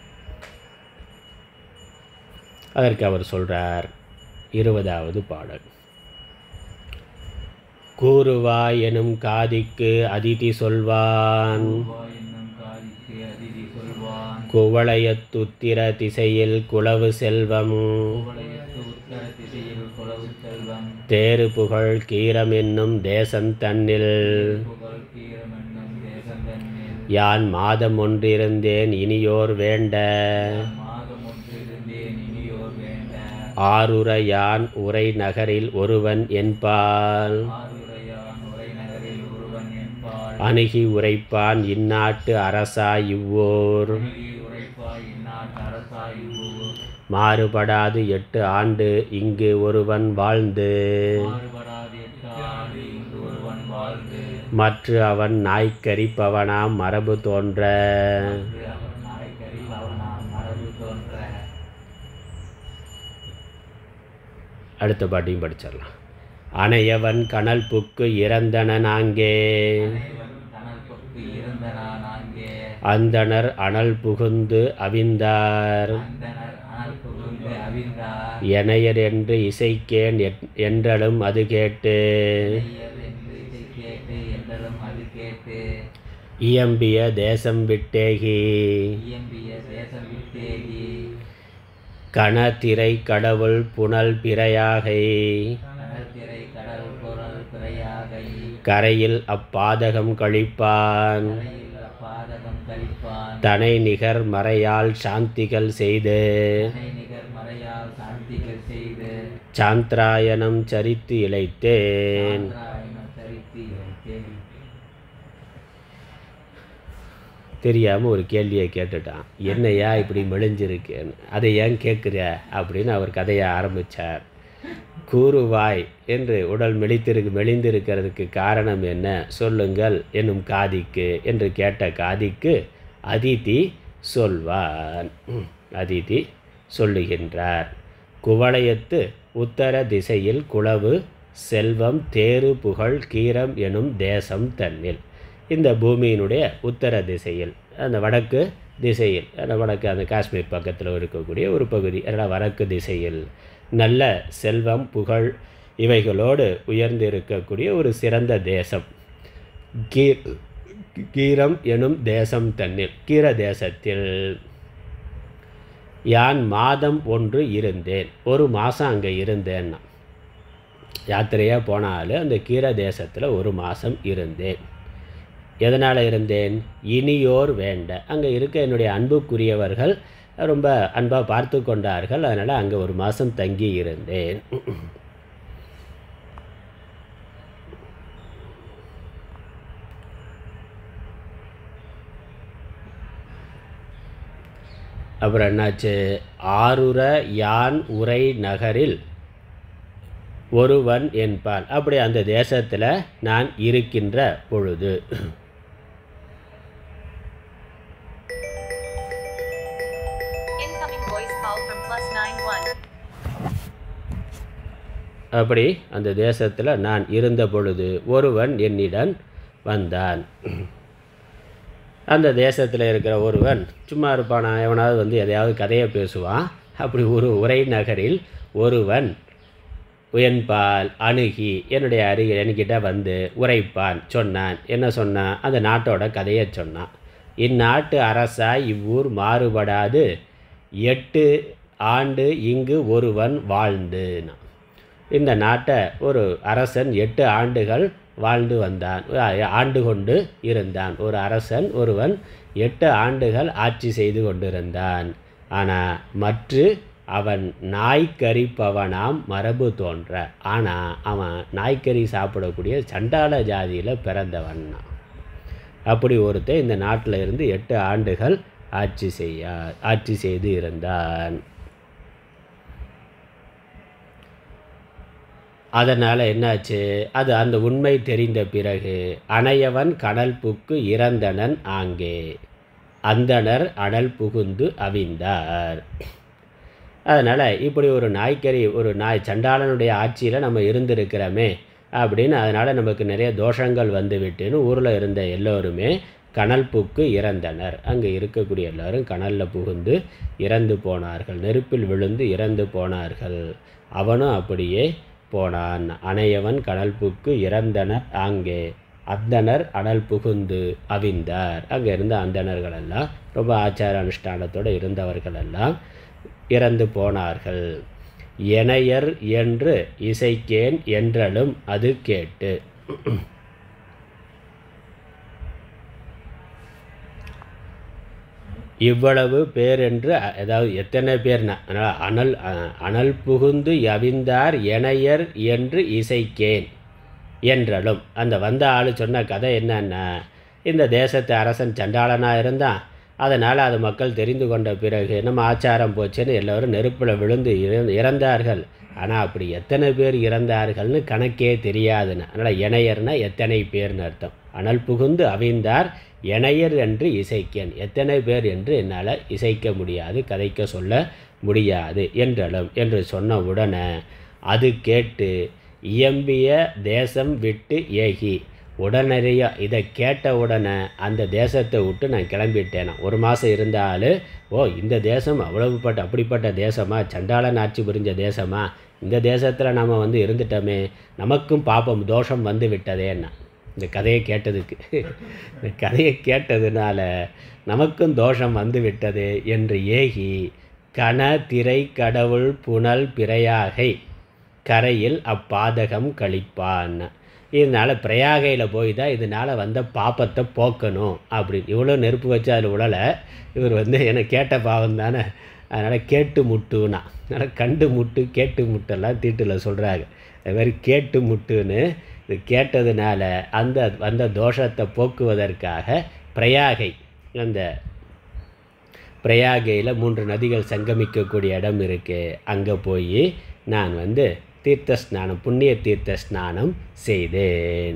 அதற்கு அவர் சொல்றார் இருபதாவது பாடல் கூறுவாய் எனும் காதிக்கு அதிதி சொல்வான் கூவாய் என்னும் காதிக்கு அதிதி சொல்வான் குவளையத்துத்திர திசையில் குளவு செல்வம் குவளையத்து உத்தர திசையில் குலவு செல்வம் தேரு புகழ் கீரம் என்னும் தேசம் தன்னில் புகழ் கீரம் என்னும் தேசம் தன்னில் யான் மாதம் ஒன்றிருந்தேன் இனியோர் வேண்ட மாதம் ஒன்றிருந்தேன் இனியோர் வேண்ட ஆருர யான் உரை நகரில் ஒருவன் என்பால் ஆருரையான் உரை நகரில் ஒருவன் என்பாள் அணுகி உரைப்பான் இந்நாட்டு அரசா இவ்வோர் அணுகி உரைப்பாய் இந்நாட்டு அரசாய் ஊர் மாறுபடாது எட்டு ஆண்டு இங்கு ஒருவன் வாழ்ந்து மாறுபடாது எட்டு ஆண்டு இங்கு ஒருவன் வாழ்ந்து மற்ற அவன் நாய்க்கரிப்பவனாம் மரபு தோன்ற அன்று அவன் நாய்க்கறி அவனாம் மரபு தோன்ற அடுத்த பாட்டையும் படிச்சிடலாம் அணையவன் கனல் புக்கு இறந்தன நாங்கே இவன் தனல் கொக்கு இருந்தனான் அங்கே அந்தணர் அனல் புகுந்து அவிந்தார் அந்தனர் அனல் புகுந்து அவிழ்ந்தார் எனையர் என்று இசைக்கேன் என்- என்றலும் அது கேட்டு இளையர் என்று இதை கேட்டு என்றதும் அது கேட்டு இயம்பிய தேசம் விட்டேகி இயம்பிய தேசம் விட்டேகி கணத்திரை கடவுள் புனல் பிறையாகை கடற்திரை கடல் குரல் பிறையாகை கரையில் அப்பாதகம் கழிப்பான் கரையில் பாதகம் கழிப்பான் தனை நிகர் மறையால் சாந்திகள் செய்து தன்னை நிகர் மறையால் சாந்திகள் செய்து சாந்திராயணம் சரித்து இழைத்தேன் சாந்திராயணம் சரித்து வைத்தேன் தெரியாமல் ஒரு கேள்வியை கேட்டுட்டான் என்னையா இப்படி மெலிஞ்சிருக்கேன்னு அதை ஏன் கேட்குற அப்படின்னு அவர் கதையை ஆரம்பித்தார் கூறுவாய் என்று உடல் மெலித்திருக்கு மெலிந்திருக்கிறதுக்கு காரணம் என்ன சொல்லுங்கள் என்னும் காதிக்கு என்று கேட்ட காதிக்கு அதிதி சொல்வான் ம், அதிதி சொல்லுகின்றார் குவளையத்து உத்தர திசையில் குளவு செல்வம் தேரு புகழ் கீரம் எனும் தேசம் தன்னில் இந்த பூமியினுடைய உத்தர திசையில் அந்த வடக்கு திசையில் அந்த வடக்கு அந்த காஷ்மீர் பக்கத்தில் இருக்கக்கூடிய ஒரு பகுதி அதனால் வடக்கு திசையில் நல்ல செல்வம் புகழ் இவைகளோடு உயர்ந்து இருக்கக்கூடிய ஒரு சிறந்த தேசம் கீ கீரம் எனும் தேசம் தன்னில் கீர தேசத்தில் யான் மாதம் ஒன்று இருந்தேன் ஒரு மாதம் அங்கே இருந்தேன்னா யாத்திரையாக போனாலும் அந்த கீர தேசத்தில் ஒரு மாதம் இருந்தேன் எதனால் இருந்தேன் இனியோர் வேண்ட அங்கே இருக்க என்னுடைய அன்புக்குரியவர்கள் ரொம்ப அன்பாக பார்த்து கொண்டார்கள் அதனால் அங்கே ஒரு மாதம் தங்கி இருந்தேன் அப்புறம் என்னாச்சு ஆருர யான் உரை நகரில் ஒருவன் என்பான் அப்படி அந்த தேசத்தில் நான் இருக்கின்ற பொழுது Incoming voice call from plus nine one. அப்படி அந்த தேசத்தில் நான் இருந்த பொழுது ஒருவன் என்னிடம் வந்தான் அந்த தேசத்தில் இருக்கிற ஒருவன் சும்மா இருப்பானா எவனாவது வந்து எதையாவது கதையை பேசுவான் அப்படி ஒரு உரை நகரில் ஒருவன் உயன்பால் அணுகி என்னுடைய அருகில் என்கிட்ட வந்து உரைப்பான் சொன்னான் என்ன சொன்னான் அந்த நாட்டோட கதையை சொன்னான் இந்நாட்டு அரசா இவ்வூர் மாறுபடாது எட்டு ஆண்டு இங்கு ஒருவன் வாழ்ந்துனான் இந்த நாட்டை ஒரு அரசன் எட்டு ஆண்டுகள் வாழ்ந்து வந்தான் ஆண்டு கொண்டு இருந்தான் ஒரு அரசன் ஒருவன் எட்டு ஆண்டுகள் ஆட்சி செய்து கொண்டிருந்தான் ஆனால் மற்ற அவன் நாய்க்கறிப்பவனாம் மரபு தோன்ற ஆனால் அவன் நாய்க்கறி சாப்பிடக்கூடிய சண்டாள ஜாதியில் பிறந்தவன் அப்படி ஒருத்தன் இந்த நாட்டில் இருந்து எட்டு ஆண்டுகள் ஆட்சி செய்ய ஆட்சி செய்து இருந்தான் அதனால் என்னாச்சு அது அந்த உண்மை தெரிந்த பிறகு அணையவன் கடல் புக்கு இறந்தனன் ஆங்கே அந்தணர் அனல் புகுந்து அவிந்தார் அதனால் இப்படி ஒரு நாய்க்கறி ஒரு நாய் சண்டாளனுடைய ஆட்சியில் நம்ம இருந்திருக்கிறோமே அப்படின்னு அதனால் நமக்கு நிறைய தோஷங்கள் வந்து விட்டுன்னு ஊரில் இருந்த எல்லோருமே கனல் புக்கு இறந்தனர் அங்கே இருக்கக்கூடிய எல்லாரும் கனலில் புகுந்து இறந்து போனார்கள் நெருப்பில் விழுந்து இறந்து போனார்கள் அவனும் அப்படியே போனான் அணையவன் கடல் புக்கு இறந்தனர் அங்கே அந்தனர் அனல் புகுந்து அவிந்தார் அங்கே இருந்த அந்தணர்கள் எல்லாம் ரொம்ப ஆச்சார அனுஷ்டானத்தோடு இருந்தவர்கள் எல்லாம் இறந்து போனார்கள் எனையர் என்று இசைக்கேன் என்றலும் அது கேட்டு இவ்வளவு பேர் என்று அ- அதாவது எத்தனை பேர்னா அதனால் அனல் அ- அனல் புகுந்து யவிந்தார் எனையர் என்று இசைக்கேன் என்றலும் அந்த வந்த ஆள் சொன்ன கதை என்னன்னா இந்த தேசத்து அரசன் சண்டாளனாக இருந்தான் அதனால் அது மக்கள் தெரிந்து கொண்ட பிறகு நம்ம ஆச்சாரம் போச்சுன்னு எல்லோரும் நெருப்பில் விழுந்து இற- இறந்தார்கள் ஆனால் அப்படி எத்தனை பேர் இறந்தார்கள்னு கணக்கே தெரியாதுன்னு அதனால் இணையர்னா எத்தனை பேர்னு அர்த்தம் அனல் புகுந்து அவிந்தார் இணையர் என்று இசைக்கேன் எத்தனை பேர் என்று என்னால் இசைக்க முடியாது கதைக்க சொல்ல முடியாது என்றலும் என்று சொன்ன உடனே அது கேட்டு இயம்பிய தேசம் விட்டு ஏகி உடனடியாக இதை கேட்ட உடனே அந்த தேசத்தை விட்டு நான் கிளம்பிட்டேனா ஒரு மாதம் இருந்தாலும் ஓ இந்த தேசம் அவ்வளவுப்பட்ட அப்படிப்பட்ட தேசமா சண்டாளன் ஆட்சி புரிஞ்ச தேசமா இந்த தேசத்தில் நாம் வந்து இருந்துட்டோமே நமக்கும் பாப்பம் தோஷம் வந்து விட்டதேன்னா இந்த கதையை கேட்டதுக்கு இந்த கதையை கேட்டதுனால நமக்கும் தோஷம் வந்து விட்டது என்று ஏகி கன திரை கடவுள் புனல் பிறையாகை கரையில் அப்பாதகம் கழிப்பான் இதனால் பிரயாகையில் போய் தான் இதனால் வந்த பாப்பத்தை போக்கணும் அப்படின்னு இவ்வளோ நெருப்பு வச்சு அதில் உழலை இவர் வந்து எனக்கு கேட்ட பாவம் தானே அதனால் கேட்டு முட்டுனா அதனால் கண்டு முட்டு கேட்டு முட்டெல்லாம் தீட்டில் சொல்கிறாங்க அது மாதிரி கேட்டு முட்டுன்னு இது கேட்டதுனால அந்த வந்த தோஷத்தை போக்குவதற்காக பிரயாகை அந்த பிரயாகையில் மூன்று நதிகள் சங்கமிக்கக்கூடிய இடம் இருக்குது அங்கே போய் நான் வந்து தீர்த்த ஸ்நானம் புண்ணிய தீர்த்த ஸ்நானம் செய்தேன்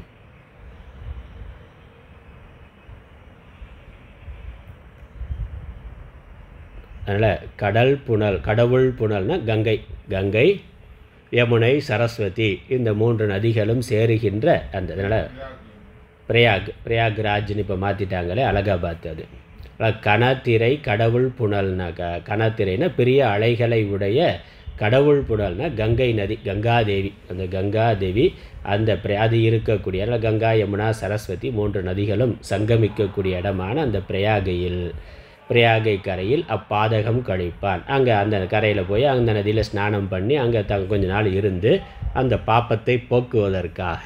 அதனால் கடல் புனல் கடவுள் புனல்னா கங்கை கங்கை யமுனை சரஸ்வதி இந்த மூன்று நதிகளும் சேருகின்ற அந்த அதனால் பிரயாக் பிரயாக்ராஜ்னு இப்போ மாற்றிட்டாங்களே அலகாபாத் அது அஹ் கனத்திரை கடவுள் புனல்னா க கனத்திரைனா பெரிய அலைகளை உடைய கடவுள் புனல்னா கங்கை நதி கங்காதேவி அந்த கங்காதேவி அந்த பிர அது இருக்கக்கூடிய அதில் கங்கா யமுனா சரஸ்வதி மூன்று நதிகளும் சங்கமிக்கக்கூடிய இடமான அந்த பிரயாகையில் பிரயாகை கரையில் அப்பாதகம் கழிப்பான் அங்கே அந்த கரையில் போய் அந்த நதியில் ஸ்நானம் பண்ணி அங்கே த கொஞ்ச நாள் இருந்து அந்த பாப்பத்தை போக்குவதற்காக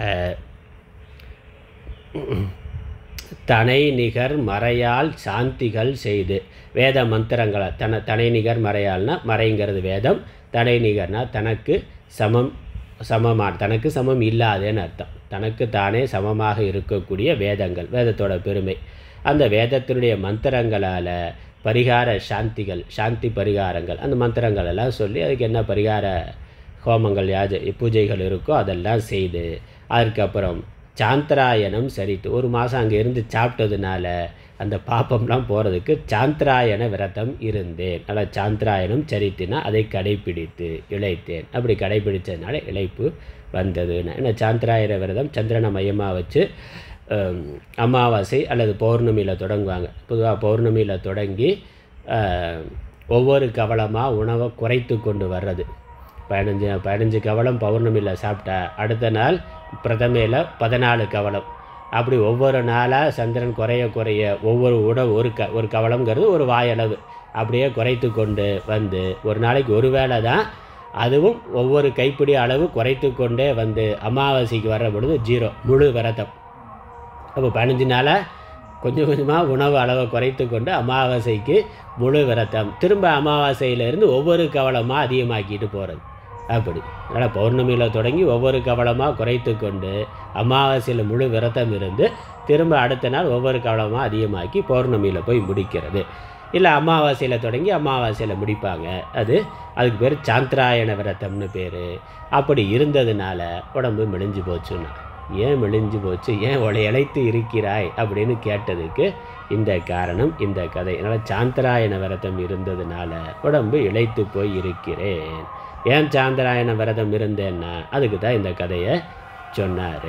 தனை நிகர் மறையால் சாந்திகள் செய்து வேத மந்திரங்களை தன தனை நிகர் மறையால்னா மறைங்கிறது வேதம் தனை நிகர்னா தனக்கு சமம் சமமா தனக்கு சமம் இல்லாதேன்னு அர்த்தம் தனக்கு தானே சமமாக இருக்கக்கூடிய வேதங்கள் வேதத்தோட பெருமை அந்த வேதத்தினுடைய மந்திரங்களால் பரிகார சாந்திகள் சாந்தி பரிகாரங்கள் அந்த மந்திரங்கள் எல்லாம் சொல்லி அதுக்கு என்ன பரிகார ஹோமங்கள் யாஜ பூஜைகள் இருக்கோ அதெல்லாம் செய்து அதுக்கப்புறம் சாந்திராயணம் சரித்து ஒரு மாதம் அங்கே இருந்து சாப்பிட்டதுனால அந்த பாப்பம்லாம் போகிறதுக்கு சாந்திராயண விரதம் இருந்தேன் அதனால் சாந்திராயணம் சரித்தினா அதை கடைப்பிடித்து இழைத்தேன் அப்படி கடைப்பிடிச்சதுனால இழைப்பு வந்ததுன்னு ஏன்னா சாந்திராயண விரதம் சந்திரனை மையமாக வச்சு ஹம், அமாவாசை அல்லது பௌர்ணமியில் தொடங்குவாங்க பொதுவாக பௌர்ணமியில் தொடங்கி அஹ், ஒவ்வொரு கவலமாக உணவை குறைத்து கொண்டு வர்றது பதினஞ்சு பதினஞ்சு கவலம் பௌர்ணமியில் சாப்பிட்டா அடுத்த நாள் பிரதமையில் பதினாலு கவலம் அப்படி ஒவ்வொரு நாளாக சந்திரன் குறைய குறைய ஒவ்வொரு உணவு ஒரு க ஒரு கவலம்ங்கிறது ஒரு வாயளவு அப்படியே குறைத்து கொண்டு வந்து ஒரு நாளைக்கு ஒரு வேளை தான் அதுவும் ஒவ்வொரு கைப்பிடி அளவு குறைத்து கொண்டே வந்து அமாவாசைக்கு வர்ற பொழுது ஜீரோ முழு விரதம் அப்போ பதினஞ்சு நாளாக கொஞ்சம் கொஞ்சமாக உணவு அளவை குறைத்து கொண்டு அமாவாசைக்கு முழு விரதம் திரும்ப அமாவாசையிலேருந்து ஒவ்வொரு கவலமாக அதிகமாக்கிட்டு போகிறது அப்படி அதனால் பௌர்ணமியில் தொடங்கி ஒவ்வொரு கவலமாக குறைத்து கொண்டு அமாவாசையில் முழு விரதம் இருந்து திரும்ப அடுத்த நாள் ஒவ்வொரு கவலமாக அதிகமாக்கி பௌர்ணமியில் போய் முடிக்கிறது இல்லை அமாவாசையில் தொடங்கி அமாவாசையில் முடிப்பாங்க அது அதுக்கு பேர் சாந்திராயண விரதம்னு பேர் அப்படி இருந்ததுனால உடம்பு மெலிஞ்சு போச்சுன்னா ஏன் மெலிஞ்சு போச்சு ஏன் உலை இழைத்து இருக்கிறாய் அப்படின்னு கேட்டதுக்கு இந்த காரணம் இந்த கதை அதனால் சாந்திராயண விரதம் இருந்ததுனால உடம்பு இழைத்து போய் இருக்கிறேன் ஏன் சாந்திராயண விரதம் இருந்தேன்னா அதுக்கு தான் இந்த கதையை சொன்னார்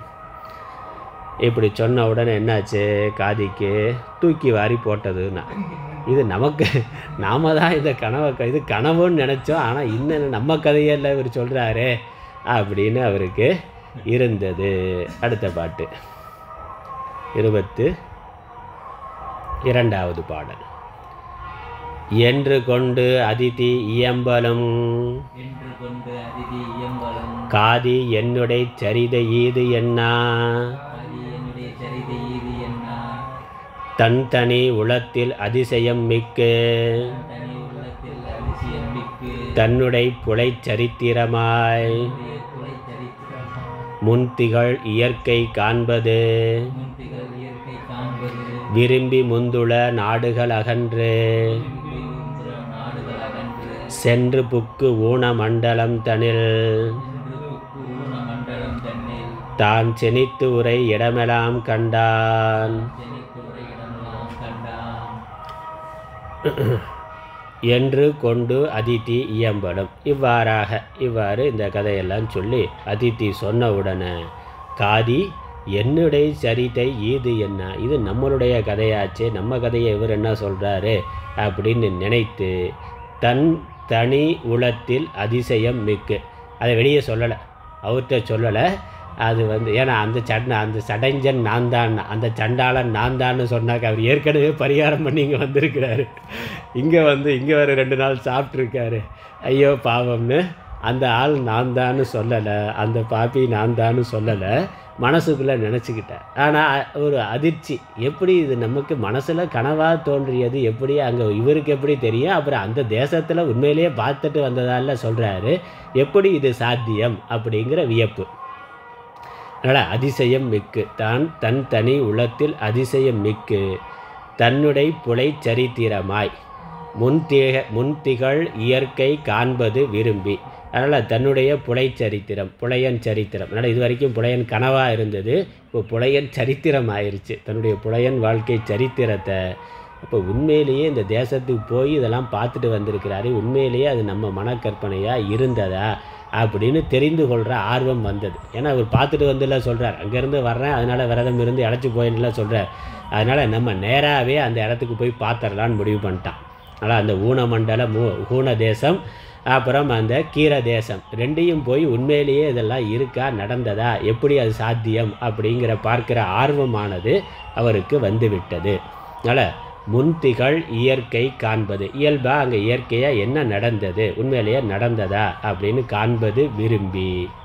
இப்படி சொன்ன உடனே என்னாச்சு காதிக்கு தூக்கி வாரி போட்டதுன்னா இது நமக்கு நாம தான் இந்த கனவை க- இது கனவுன்னு நினச்சோம் ஆனால் இன்னும் நம்ம கதையல்ல இவர் சொல்கிறாரே அப்படின்னு அவருக்கு இருந்தது அடுத்த பாட்டு இருபத்து இரண்டாவது பாடல் என்று கொண்டு அதிதி இயம்பலும் என்று கொண்டு அதிதி இயம்பலும் காதி என்னுடை சரிதை ஈது என்னா அது என்னுடைய சரிதை இது என்ன தன் தனி உளத்தில் அதிசயம் மிக்கு தனி உள்ளத்தில் அதிசயம் மிக்கு தன்னுடை புலைச் சரித்திரமாய் துளை சரித்திரம் முன்திகள் இயற்கை காண்பது முன்பிகள் இயற்கை காண்பது விரும்பி முந்துள நாடுகள் அகன்று விழுங்குற நாடுகள் அகன்று சென்று புக்கு ஊன மண்டலம் தனில் என்று புக்கு ஊன மண்டலம் தன்னில் தான் செனித்து உரை இடமெல்லாம் கண்டான் செழித்து உரையிடமெல்லாம் கண்டான் என்று கொண்டு அதித்தி இயம்படும் இவ்வாறாக இவ்வாறு இந்த கதையெல்லாம் சொல்லி அதித்தி சொன்ன உடனே காதி என்னுடைய சரிதை ஈது என்ன இது நம்மளுடைய கதையாச்சே நம்ம கதையை இவர் என்ன சொல்கிறாரு அப்படின்னு நினைத்து தன் தனி உளத்தில் அதிசயம் மிக்கு அதை வெளியே சொல்லலை அவர்கிட்ட சொல்லலை அது வந்து ஏன்னா அந்த சண்டை அந்த சடைஞ்சன் நான் தான் அந்த சண்டாளன் நான் தான்னு சொன்னாக்க அவர் ஏற்கனவே பரிகாரம் பண்ணி இங்கே வந்திருக்கிறாரு இங்கே வந்து இங்கே வர ரெண்டு நாள் சாப்பிட்ருக்காரு ஐயோ பாவம்னு அந்த ஆள் நான் தான்னு சொல்லலை அந்த பாப்பி நான் தான்னு சொல்லலை மனசுக்குள்ளே நினச்சிக்கிட்டேன் ஆனால் ஒரு அதிர்ச்சி எப்படி இது நமக்கு மனசில் கனவாக தோன்றியது எப்படி அங்கே இவருக்கு எப்படி தெரியும் அப்புறம் அந்த தேசத்தில் உண்மையிலேயே பார்த்துட்டு வந்ததால சொல்கிறாரு எப்படி இது சாத்தியம் அப்படிங்கிற வியப்பு அதனால் அதிசயம் மிக்கு தான் தன் தனி உளத்தில் அதிசயம் மிக்கு தன்னுடைய புலை சரித்திரமாய் முன்திக முன்திகழ் இயற்கை காண்பது விரும்பி அதனால் தன்னுடைய புலை சரித்திரம் புலையன் சரித்திரம் அதனால் இது வரைக்கும் புலையன் கனவாக இருந்தது இப்போ புலையன் சரித்திரம் ஆயிருச்சு தன்னுடைய புலையன் வாழ்க்கை சரித்திரத்தை அப்போ உண்மையிலேயே இந்த தேசத்துக்கு போய் இதெல்லாம் பார்த்துட்டு வந்திருக்கிறாரு உண்மையிலேயே அது நம்ம மனக்கற்பனையாக இருந்ததா அப்படின்னு தெரிந்து கொள்கிற ஆர்வம் வந்தது ஏன்னா அவர் பார்த்துட்டு வந்துல சொல்கிறார் அங்கேருந்து வர்றேன் அதனால் விரதம் இருந்து இழைச்சி போயின்னுலாம் சொல்கிறார் அதனால் நம்ம நேராகவே அந்த இடத்துக்கு போய் பார்த்துடலான்னு முடிவு பண்ணிட்டான் அதனால் அந்த ஊனமண்டல மூ ஊன தேசம் அப்புறம் அந்த கீர தேசம் ரெண்டையும் போய் உண்மையிலேயே இதெல்லாம் இருக்கா நடந்ததா எப்படி அது சாத்தியம் அப்படிங்கிற பார்க்கிற ஆர்வமானது அவருக்கு வந்துவிட்டது அதனால் முன்திகள் இயற்கை காண்பது இயல்பாக அங்கே இயற்கையாக என்ன நடந்தது உண்மையிலேயே நடந்ததா அப்படின்னு காண்பது விரும்பி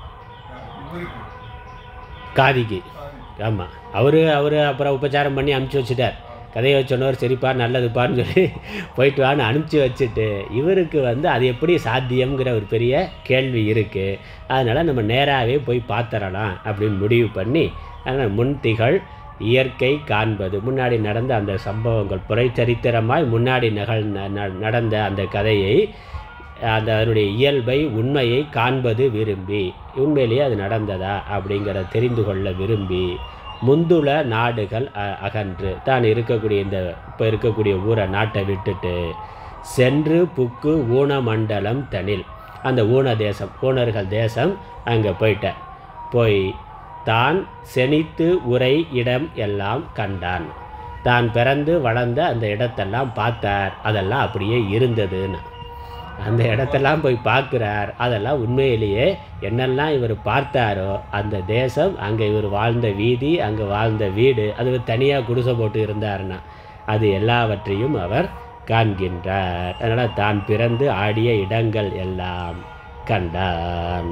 காதிக்கு ஆமாம் அவர் அவர் அப்புறம் உபச்சாரம் பண்ணி அனுப்பிச்சி வச்சுட்டார் கதையை சொன்னவர் சரிப்பா நல்லதுப்பான்னு சொல்லி போயிட்டு வான்னு அனுப்பிச்சி வச்சுட்டு இவருக்கு வந்து அது எப்படி சாத்தியம்ங்கிற ஒரு பெரிய கேள்வி இருக்குது அதனால் நம்ம நேராகவே போய் பார்த்துடலாம் அப்படின்னு முடிவு பண்ணி அதனால் முன்திகள் இயற்கை காண்பது முன்னாடி நடந்த அந்த சம்பவங்கள் புரை சரித்திரமாய் முன்னாடி நகல் ந- ந- நடந்த அந்த கதையை அந்த அதனுடைய இயல்பை உண்மையை காண்பது விரும்பி உண்மையிலேயே அது நடந்ததா அப்படிங்கிறத தெரிந்து கொள்ள விரும்பி முந்துள நாடுகள் அ- அகன்று தான் இருக்கக்கூடிய இந்த இப்போ இருக்கக்கூடிய ஊரை நாட்டை விட்டுட்டு சென்று புக்கு ஊனமண்டலம் தனில் அந்த ஊன தேசம் ஊனர்கள் தேசம் அங்கே போயிட்டேன் போய் தான் செனித்து உரை இடம் எல்லாம் கண்டான் தான் பிறந்து வளர்ந்த அந்த இடத்தெல்லாம் பார்த்தார் அதெல்லாம் அப்படியே இருந்ததுன்னு அந்த இடத்தெல்லாம் போய் பார்க்குறார் அதெல்லாம் உண்மையிலேயே என்னெல்லாம் இவர் பார்த்தாரோ அந்த தேசம் அங்கே இவர் வாழ்ந்த வீதி அங்கே வாழ்ந்த வீடு அது தனியாக குடிசை போட்டு இருந்தாருன்னா அது எல்லாவற்றையும் அவர் காண்கின்றார் அதனால் தான் பிறந்து ஆடிய இடங்கள் எல்லாம் கண்டான்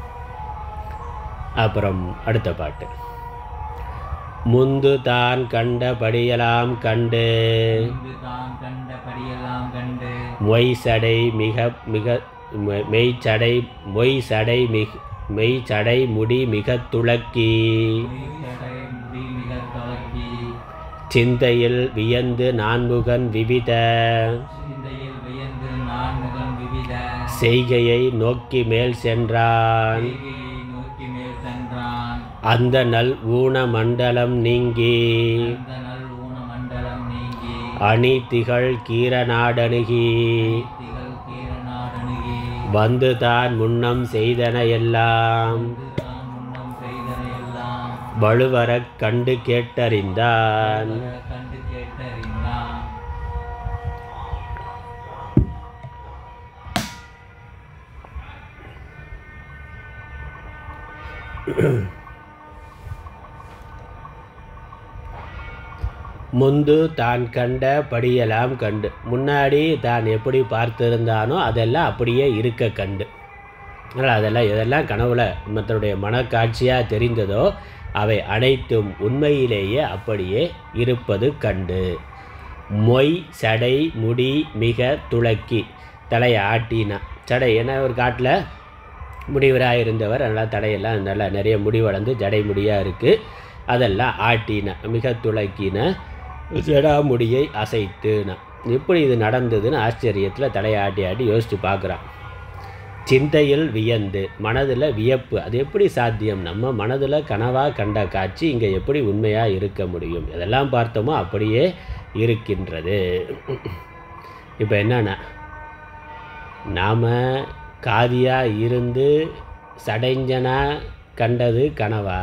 அப்புறம் அடுத்த பாட்டு முந்து தான் கண்டபடியெல்லாம் கண்டு இங்கு தான் கண்டபடியெல்லாம் கண்டு மொய் சடை மிக மிக மெ- மெய்ச்சடை மொய் சடை மிக மெய் சடை முடி மிக துளக்கி மீசடை முடி மிக கலக்கி சிந்தையில் வியந்து நான்முகன் விவித சிந்தையில் வியந்து நான் முகம் விவித செய்கையை நோக்கி மேல் சென்றான் செய்கையை நோக்கி மேல் சென்றான் அந்த நல் ஊன மண்டலம் நீங்கி அந்த நல் ஊன மண்டலம் நீங்கி அணி திகழ் கீரநாடணுகி திகழ் கீரநாடனுகி வந்து தான் முன்னம் செய்தன எல்லாம் தான் முன்னம் செய்தன எல்லாம் வலுவரக் கண்டு கேட்டறிந்தான் கண்டு கேட்டறிந்தான் முந்து தான் கண்ட படியெல்லாம் கண்டு முன்னாடி தான் எப்படி பார்த்திருந்தானோ அதெல்லாம் அப்படியே இருக்க கண்டு அதனால் அதெல்லாம் எதெல்லாம் கனவுல மற்றனுடைய மனக்காட்சியாக தெரிந்ததோ அவை அனைத்தும் உண்மையிலேயே அப்படியே இருப்பது கண்டு மொய் சடை முடி மிக துளக்கி தலையை ஆட்டினா சடை ஏன்னா ஒரு காட்டில் முடிவராக இருந்தவர் நல்லா தடையெல்லாம் நல்லா நிறைய முடி வளர்ந்து ஜடை முடியாக இருக்குது அதெல்லாம் ஆட்டின மிக துளக்கின ஜடாமுடியை அசைத்துனா எப்படி இது நடந்ததுன்னு ஆச்சரியத்தில் தலையை ஆட்டி ஆட்டி யோசித்து பார்க்குறான் சிந்தையில் வியந்து மனதில் வியப்பு அது எப்படி சாத்தியம் நம்ம மனதில் கனவாக கண்ட காட்சி இங்கே எப்படி உண்மையாக இருக்க முடியும் எதெல்லாம் பார்த்தோமோ அப்படியே இருக்கின்றது இப்போ என்னன்னா நாம் காதியாக இருந்து சடைஞ்சனா கண்டது கனவா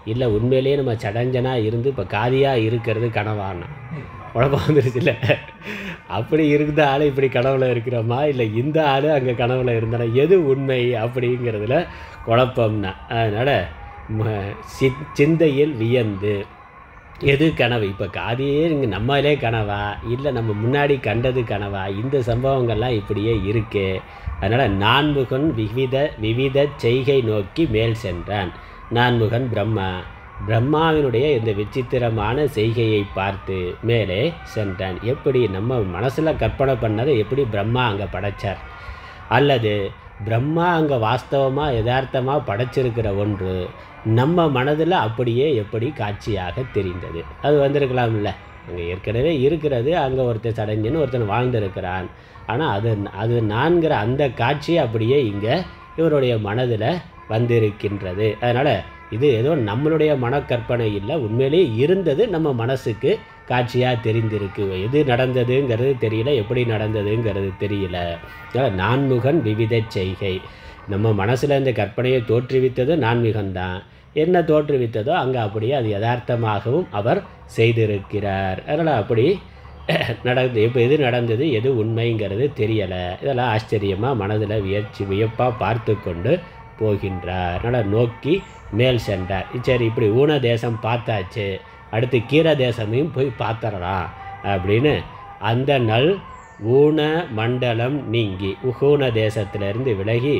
இல்லை உண்மையிலேயே நம்ம சடஞ்சனாக இருந்து இப்போ காதியாக இருக்கிறது கனவானா குழப்பம் வந்துருச்சுல்ல அப்படி இருந்த ஆள் இப்படி கனவுல இருக்கிறோமா இல்லை இந்த ஆள் அங்கே கனவுல இருந்தானா எது உண்மை அப்படிங்கிறதுல குழப்பம்னா அதனால் ம- சி- சிந்தையில் வியந்து எது கனவு இப்போ காதியே இங்கே நம்மளே கனவா இல்லை நம்ம முன்னாடி கண்டது கனவா இந்த சம்பவங்கள்லாம் இப்படியே இருக்கே அதனால் நான்முகன் விவித விவித செய்கை நோக்கி மேல் சென்றான் நான்முகன் பிரம்மா பிரம்மாவினுடைய இந்த விசித்திரமான செய்கையை பார்த்து மேலே சென்றான் எப்படி நம்ம மனசில் கற்பனை பண்ணதை எப்படி பிரம்மா அங்கே படைச்சார் அல்லது பிரம்மா அங்கே வாஸ்தவமாக யதார்த்தமாக படைச்சிருக்கிற ஒன்று நம்ம மனதில் அப்படியே எப்படி காட்சியாக தெரிந்தது அது வந்திருக்கலாம்ல அங்கே ஏற்கனவே இருக்கிறது அங்கே ஒருத்தன் சடஞ்சுன்னு ஒருத்தன் வாழ்ந்திருக்கிறான் ஆனால் அது அது நான்கிற அந்த காட்சி அப்படியே இங்கே இவருடைய மனதில் வந்திருக்கின்றது அதனால் இது ஏதோ நம்மளுடைய மனக்கற்பனை இல்லை உண்மையிலேயே இருந்தது நம்ம மனசுக்கு காட்சியாக தெரிந்திருக்கு எது நடந்ததுங்கிறது தெரியல எப்படி நடந்ததுங்கிறது தெரியல அதனால் நான்முகன் விவித செய்கை நம்ம மனசில் இந்த கற்பனையை தோற்றுவித்தது நான்முகன்தான் என்ன தோற்றுவித்ததோ அங்கே அப்படியே அது யதார்த்தமாகவும் அவர் செய்திருக்கிறார் அதனால் அப்படி நடந்து இப்போ எது நடந்தது எது உண்மைங்கிறது தெரியலை இதெல்லாம் ஆச்சரியமாக மனதில் வியர்ச்சி வியப்பாக பார்த்து கொண்டு போகின்றார் அதனால் நோக்கி மேல் சென்றார் சரி இப்படி ஊன தேசம் பார்த்தாச்சு அடுத்து கீர தேசமையும் போய் பார்த்துடலாம் அப்படின்னு அந்த நல் ஊன மண்டலம் நீங்கி உகூன தேசத்திலிருந்து விலகி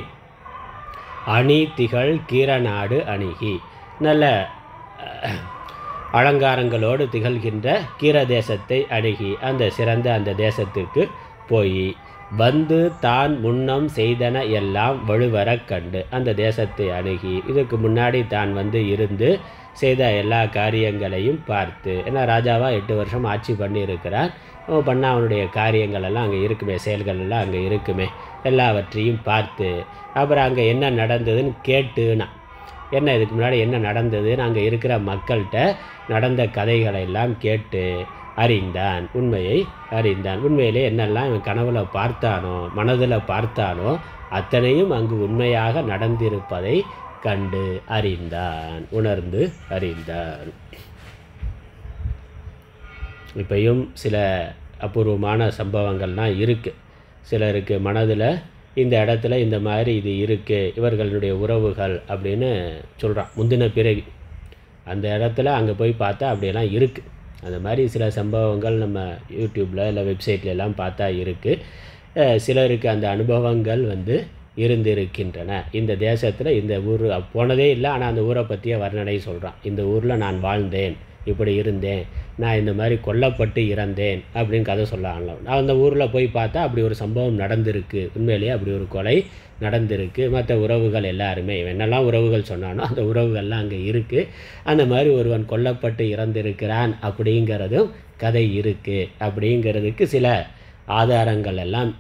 அணி திகழ் கீரநாடு அணுகி நல்ல அஹ், அலங்காரங்களோடு திகழ்கின்ற கீர தேசத்தை அணுகி அந்த சிறந்த அந்த தேசத்துக்கு போய் வந்து தான் முன்னம் செய்தன எல்லாம் வலுவரக் கண்டு அந்த தேசத்தை அணுகி இதுக்கு முன்னாடி தான் வந்து இருந்து செய்த எல்லா காரியங்களையும் பார்த்து ஏன்னா ராஜாவா எட்டு வருஷம் ஆட்சி பண்ணியிருக்கிறார் அவன் பண்ண அவனுடைய காரியங்கள் எல்லாம் அங்கே இருக்குமே செயல்கள் எல்லாம் அங்கே இருக்குமே எல்லாவற்றையும் பார்த்து அப்புறம் அங்கே என்ன நடந்ததுன்னு கேட்டுனா என்ன இதுக்கு முன்னாடி என்ன நடந்ததுன்னு அங்கே இருக்கிற மக்கள்கிட்ட நடந்த கதைகளை எல்லாம் கேட்டு அறிந்தான் உண்மையை அறிந்தான் உண்மையிலே என்னெல்லாம் இவன் கனவுல பார்த்தானோ மனதில் பார்த்தானோ அத்தனையும் அங்கு உண்மையாக நடந்திருப்பதை கண்டு அறிந்தான் உணர்ந்து அறிந்தான் இப்பயும் சில அபூர்வமான சம்பவங்கள்லாம் இருக்குது சிலருக்கு மனதில் இந்த இடத்துல இந்த மாதிரி இது இருக்குது இவர்களுடைய உறவுகள் அப்படின்னு சொல்கிறான் முந்தின பிறகு அந்த இடத்துல அங்கே போய் பார்த்தா அப்படியெல்லாம் இருக்குது அந்த மாதிரி சில சம்பவங்கள் நம்ம யூடியூப்பில் இல்லை வெப்சைட்ல எல்லாம் பார்த்தா இருக்குது சிலருக்கு அந்த அனுபவங்கள் வந்து இருந்திருக்கின்றன இந்த தேசத்தில் இந்த ஊர் போனதே இல்லை ஆனால் அந்த ஊரை பற்றிய வர்ணனை சொல்கிறான் இந்த ஊரில் நான் வாழ்ந்தேன் இப்படி இருந்தேன் நான் இந்த மாதிரி கொல்லப்பட்டு இறந்தேன் அப்படின்னு கதை சொல்ல நான் அந்த ஊரில் போய் பார்த்தா அப்படி ஒரு சம்பவம் நடந்திருக்கு உண்மையிலேயே அப்படி ஒரு கொலை நடந்திருக்கு மற்ற உறவுகள் எல்லாருமே இவன் என்னெல்லாம் உறவுகள் சொன்னானோ அந்த உறவுகள்லாம் அங்கே இருக்குது அந்த மாதிரி ஒருவன் கொல்லப்பட்டு இறந்திருக்கிறான் அப்படிங்கிறதும் கதை இருக்குது அப்படிங்கிறதுக்கு சில ஆதாரங்கள் எல்லாம்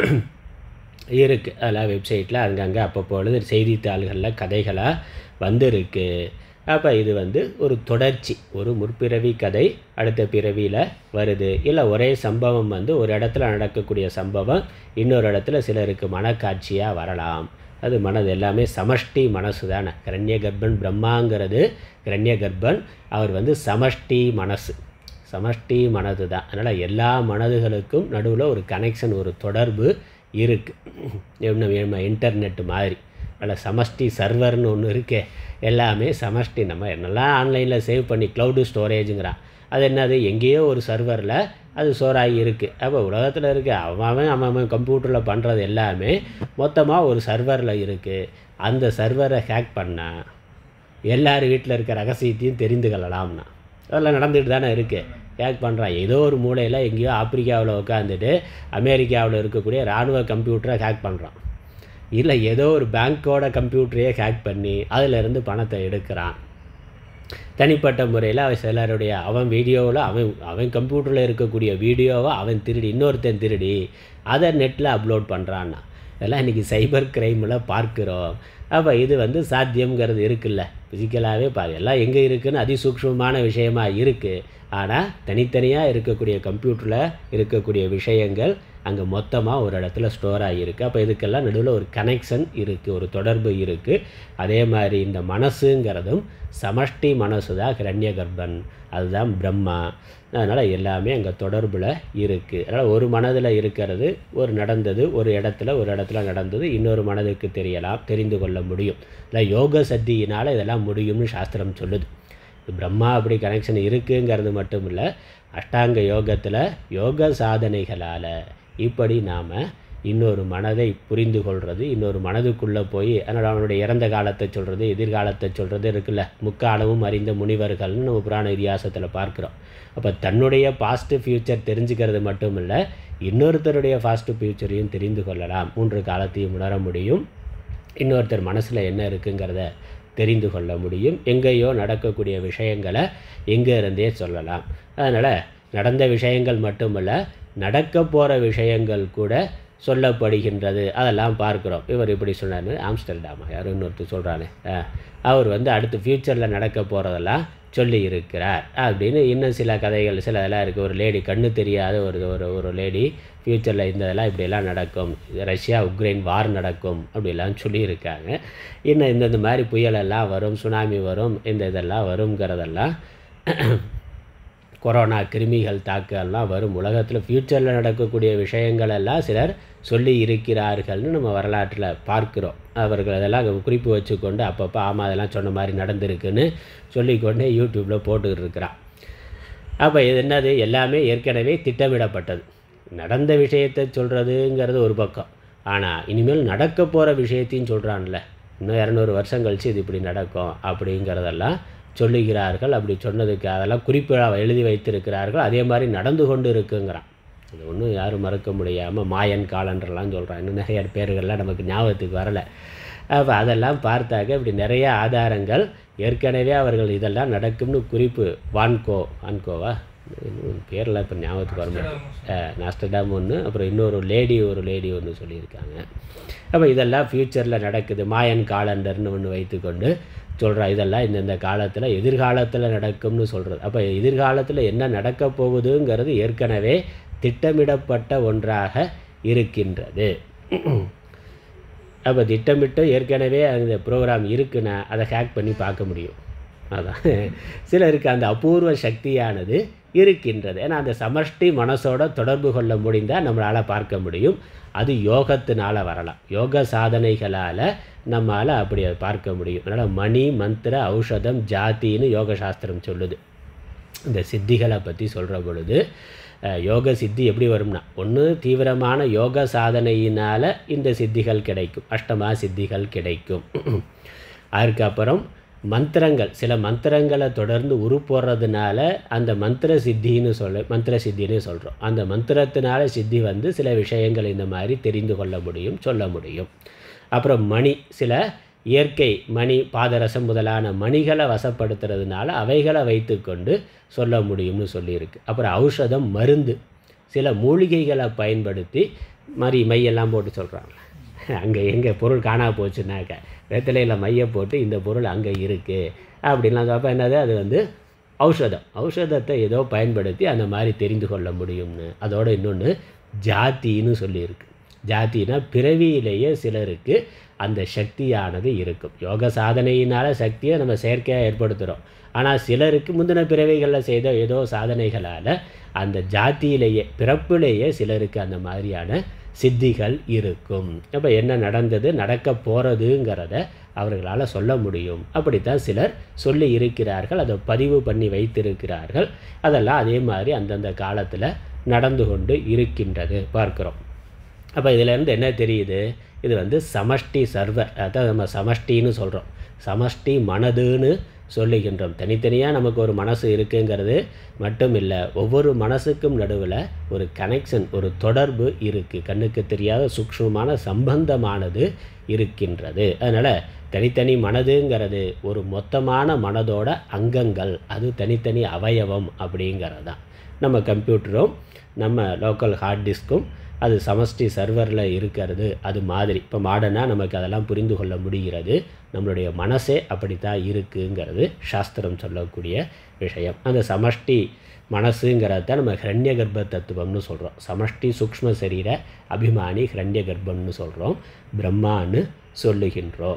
இருக்குது அதெல்லாம் வெப்சைட்டில் அங்கங்கே அப்பப்பொழுது செய்தித்தாள்களில் கதைகளாக வந்திருக்கு அப்போ இது வந்து ஒரு தொடர்ச்சி ஒரு முற்பிறவி கதை அடுத்த பிறவியில் வருது இல்லை ஒரே சம்பவம் வந்து ஒரு இடத்துல நடக்கக்கூடிய சம்பவம் இன்னொரு இடத்துல சிலருக்கு மனக்காட்சியாக வரலாம் அது மனது எல்லாமே சமஷ்டி மனசு தானே கிரண்ய கர்ப்பன் பிரம்மாங்கிறது கிரண்ய கர்ப்பன் அவர் வந்து சமஷ்டி மனசு சமஷ்டி மனது தான் அதனால் எல்லா மனதுகளுக்கும் நடுவில் ஒரு கனெக்ஷன் ஒரு தொடர்பு இருக்குது நம்ம இன்டர்நெட் மாதிரி அதில் சமஷ்டி சர்வர்னு ஒன்று இருக்கே எல்லாமே சமஷ்டி நம்ம என்னெல்லாம் ஆன்லைனில் சேவ் பண்ணி க்ளவுடு ஸ்டோரேஜுங்கிறான் அது என்னது எங்கேயோ ஒரு சர்வரில் அது ஸ்டோராகி இருக்குது அப்போ உலகத்தில் இருக்க அவன் அவன் அவன் அவன் கம்ப்யூட்டரில் பண்ணுறது எல்லாமே மொத்தமாக ஒரு சர்வரில் இருக்குது அந்த சர்வரை ஹேக் பண்ணால் எல்லார் வீட்டில் இருக்க ரகசியத்தையும் தெரிந்து கொள்ளலாம்னா அதெல்லாம் நடந்துட்டு தானே இருக்குது ஹேக் பண்ணுறான் ஏதோ ஒரு மூலையில் எங்கேயோ ஆப்பிரிக்காவில் உட்காந்துட்டு அமெரிக்காவில் இருக்கக்கூடிய இராணுவ கம்ப்யூட்டரை ஹேக் பண்ணுறான் இல்லை ஏதோ ஒரு பேங்க்கோட கம்ப்யூட்டரையே ஹேக் பண்ணி அதிலிருந்து பணத்தை எடுக்கிறான் தனிப்பட்ட முறையில் அவன் சிலருடைய அவன் வீடியோவில் அவன் அவன் கம்ப்யூட்டரில் இருக்கக்கூடிய வீடியோவை அவன் திருடி இன்னொருத்தன் திருடி அதை நெட்டில் அப்லோட் பண்ணுறான்னா இதெல்லாம் இன்றைக்கி சைபர் கிரைமில் பார்க்குறோம் அப்போ இது வந்து சாத்தியம்ங்கிறது இருக்குல்ல ஃபிசிக்கலாகவே பாரு எல்லாம் எங்கே இருக்குன்னு அதிசூக்ஷ்மமான விஷயமா இருக்குது ஆனால் தனித்தனியாக இருக்கக்கூடிய கம்ப்யூட்டரில் இருக்கக்கூடிய விஷயங்கள் அங்கே மொத்தமாக ஒரு இடத்துல ஸ்டோர் ஆகியிருக்கு அப்போ இதுக்கெல்லாம் நடுவில் ஒரு கனெக்ஷன் இருக்குது ஒரு தொடர்பு இருக்குது அதே மாதிரி இந்த மனசுங்கிறதும் சமஷ்டி மனசு தான் ஹிரண்ய கர்ப்பன் அதுதான் பிரம்மா அதனால் எல்லாமே அங்கே தொடர்பில் இருக்குது அதனால் ஒரு மனதில் இருக்கிறது ஒரு நடந்தது ஒரு இடத்துல ஒரு இடத்துல நடந்தது இன்னொரு மனதுக்கு தெரியலாம் தெரிந்து கொள்ள முடியும் இல்லை யோக சக்தியினால் இதெல்லாம் முடியும்னு சாஸ்திரம் சொல்லுது இது பிரம்மா அப்படி கனெக்ஷன் இருக்குங்கிறது மட்டும் இல்லை அஷ்டாங்க யோகத்தில் யோக சாதனைகளால் இப்படி நாம் இன்னொரு மனதை புரிந்து கொள்வது இன்னொரு மனதுக்குள்ளே போய் அதனால் அவனுடைய இறந்த காலத்தை சொல்கிறது எதிர்காலத்தை சொல்கிறது இருக்குல்ல முக்காலமும் அறிந்த முனிவர்கள்னு நம்ம புராண இதிகாசத்தில் பார்க்குறோம் அப்போ தன்னுடைய பாஸ்ட் ஃப்யூச்சர் தெரிஞ்சுக்கிறது மட்டும் இல்லை இன்னொருத்தருடைய ஃபாஸ்ட் ஃப்யூச்சரையும் தெரிந்து கொள்ளலாம் மூன்று காலத்தையும் உணர முடியும் இன்னொருத்தர் மனசில் என்ன இருக்குங்கிறத தெரிந்து கொள்ள முடியும் எங்கேயோ நடக்கக்கூடிய விஷயங்களை எங்கே இருந்தே சொல்லலாம் அதனால் நடந்த விஷயங்கள் மட்டுமல்ல நடக்க போகிற விஷயங்கள் கூட சொல்லப்படுகின்றது அதெல்லாம் பார்க்குறோம் இவர் இப்படி சொன்னார் ஆம்ஸ்டர்டாமா யாரும் இன்னொருத்தர் சொல்கிறானே அவர் வந்து அடுத்து ஃப்யூச்சரில் நடக்க போகிறதெல்லாம் சொல்லி இருக்கிறார் அப்படின்னு இன்னும் சில கதைகள் சில இதெல்லாம் இருக்குது ஒரு லேடி கண்ணு தெரியாத ஒரு ஒரு ஒரு லேடி ஃப்யூச்சரில் இந்த இதெல்லாம் இப்படியெல்லாம் நடக்கும் ரஷ்யா உக்ரைன் வார் நடக்கும் அப்படிலாம் சொல்லியிருக்காங்க இன்னும் இந்த இந்த மாதிரி புயலெல்லாம் வரும் சுனாமி வரும் இந்த இதெல்லாம் வருங்கிறதெல்லாம் கொரோனா கிருமிகள் தாக்கெல்லாம் வரும் உலகத்தில் ஃப்யூச்சரில் நடக்கக்கூடிய விஷயங்கள் எல்லாம் சிலர் சொல்லி இருக்கிறார்கள்னு நம்ம வரலாற்றில் பார்க்குறோம் அவர்கள் அதெல்லாம் குறிப்பு வச்சுக்கொண்டு அப்பப்போ ஆமாம் அதெல்லாம் சொன்ன மாதிரி நடந்திருக்குன்னு சொல்லிக்கொண்டு யூடியூப்பில் போட்டுக்கிட்டு இருக்கிறான் அப்போ இது என்னது எல்லாமே ஏற்கனவே திட்டமிடப்பட்டது நடந்த விஷயத்தை சொல்கிறதுங்கிறது ஒரு பக்கம் ஆனால் இனிமேல் நடக்க போகிற விஷயத்தையும் சொல்கிறான்ல இன்னும் இரநூறு வருஷம் கழித்து இது இப்படி நடக்கும் அப்படிங்கிறதெல்லாம் சொல்லுகிறார்கள் அப்படி சொன்னதுக்கு அதெல்லாம் குறிப்பாக எழுதி வைத்திருக்கிறார்கள் அதே மாதிரி நடந்து கொண்டு இருக்குங்கிறான் இது ஒன்றும் யாரும் மறக்க முடியாமல் மாயன் காலன்றலாம் சொல்கிறான் இன்னும் நிறைய பேர்கள்லாம் நமக்கு ஞாபகத்துக்கு வரலை அப்போ அதெல்லாம் பார்த்தாக்க இப்படி நிறைய ஆதாரங்கள் ஏற்கனவே அவர்கள் இதெல்லாம் நடக்கும்னு குறிப்பு வான்கோ வான்கோவா இன்னும் பேரெல்லாம் இப்போ ஞாபகத்துக்கு வர மாட்டேன் நாஸ்டடாம் ஒன்று அப்புறம் இன்னொரு லேடி ஒரு லேடி ஒன்று சொல்லியிருக்காங்க அப்போ இதெல்லாம் ஃப்யூச்சரில் நடக்குது மாயன் காலண்டர்னு ஒன்று வைத்துக்கொண்டு சொல்கிறா இதெல்லாம் இந்தந்த காலத்தில் எதிர்காலத்தில் நடக்கும்னு சொல்கிறது அப்போ எதிர்காலத்தில் என்ன நடக்க போகுதுங்கிறது ஏற்கனவே திட்டமிடப்பட்ட ஒன்றாக இருக்கின்றது அப்போ திட்டமிட்டு ஏற்கனவே அந்த ப்ரோக்ராம் இருக்குன்னா அதை ஹேக் பண்ணி பார்க்க முடியும் அதான் சிலருக்கு அந்த அபூர்வ சக்தியானது இருக்கின்றது ஏன்னா அந்த சமஷ்டி மனசோட தொடர்பு கொள்ள முடிந்தால் நம்மளால் பார்க்க முடியும் அது யோகத்தினால வரலாம் யோக சாதனைகளால் நம்மளால் அப்படி அதை பார்க்க முடியும் அதனால் மணி மந்திர ஔஷதம் ஜாத்தின்னு யோக சாஸ்திரம் சொல்லுது இந்த சித்திகளை பற்றி சொல்கிற பொழுது அஹ், யோக சித்தி எப்படி வரும்னா ஒன்று தீவிரமான யோக சாதனையினால் இந்த சித்திகள் கிடைக்கும் அஷ்டமா சித்திகள் கிடைக்கும் அதுக்கப்புறம் மந்திரங்கள் சில மந்திரங்களை தொடர்ந்து உருப்போடுறதுனால அந்த மந்திர சித்தின்னு சொல்ல மந்திர சித்தின்னு சொல்கிறோம் அந்த மந்திரத்தினால சித்தி வந்து சில விஷயங்கள் இந்த மாதிரி தெரிந்து கொள்ள முடியும் சொல்ல முடியும் அப்புறம் மணி சில இயற்கை மணி பாதரசம் முதலான மணிகளை வசப்படுத்துறதுனால அவைகளை வைத்துக்கொண்டு சொல்ல முடியும்னு சொல்லியிருக்கு அப்புறம் ஔஷதம் மருந்து சில மூலிகைகளை பயன்படுத்தி மாதிரி மையெல்லாம் போட்டு சொல்கிறாங்க அங்கே எங்கே பொருள் காணா போச்சுன்னாக்க வெத்தலையில் மைய போட்டு இந்த பொருள் அங்கே இருக்குது அப்படின்லாம் அப்போ என்னது அது வந்து ஔஷதம் ஔஷதத்தை ஏதோ பயன்படுத்தி அந்த மாதிரி தெரிந்து கொள்ள முடியும்னு அதோட இன்னொன்று ஜாத்தின்னு சொல்லியிருக்கு ஜாத்தினா பிறவியிலேயே சிலருக்கு அந்த சக்தியானது இருக்கும் யோக சாதனையினால் சக்தியை நம்ம செயற்கையாக ஏற்படுத்துகிறோம் ஆனால் சிலருக்கு முந்தின பிறவிகளில் செய்த ஏதோ சாதனைகளால் அந்த ஜாத்தியிலேயே பிறப்பிலேயே சிலருக்கு அந்த மாதிரியான சித்திகள் இருக்கும் அப்போ என்ன நடந்தது நடக்க போகிறதுங்கிறத அவர்களால் சொல்ல முடியும் அப்படித்தான் சிலர் சொல்லி இருக்கிறார்கள் அதை பதிவு பண்ணி வைத்திருக்கிறார்கள் அதெல்லாம் அதே மாதிரி அந்தந்த காலத்தில் நடந்து கொண்டு இருக்கின்றது பார்க்குறோம் அப்போ இதிலேருந்து என்ன தெரியுது இது வந்து சமஷ்டி சர்வர் அதான் நம்ம சமஷ்டின்னு சொல்கிறோம் சமஷ்டி மனதுன்னு சொல்லுகின்றோம் தனித்தனியாக நமக்கு ஒரு மனசு இருக்குங்கிறது மட்டும் இல்லை ஒவ்வொரு மனசுக்கும் நடுவில் ஒரு கனெக்ஷன் ஒரு தொடர்பு இருக்குது கண்ணுக்கு தெரியாத சூக்ஷ்மமான சம்பந்தமானது இருக்கின்றது அதனால் தனித்தனி மனதுங்கிறது ஒரு மொத்தமான மனதோட அங்கங்கள் அது தனித்தனி அவயவம் அப்படிங்கிறது தான் நம்ம கம்ப்யூட்டரும் நம்ம லோக்கல் ஹார்ட் டிஸ்க்கும் அது சமஷ்டி சர்வரில் இருக்கிறது அது மாதிரி இப்போ மாடர்னாக நமக்கு அதெல்லாம் புரிந்து கொள்ள முடிகிறது நம்மளுடைய மனசே அப்படித்தான் இருக்குங்கிறது சாஸ்திரம் சொல்லக்கூடிய விஷயம் அந்த சமஷ்டி மனசுங்கிறத தான் நம்ம ஹிரண்ய கர்ப்ப தத்துவம்னு சொல்கிறோம் சமஷ்டி சூக்ஷ்ம சரீர அபிமானி ஹிரண்ய கர்ப்பம்னு சொல்கிறோம் பிரம்மான்னு சொல்லுகின்றோம்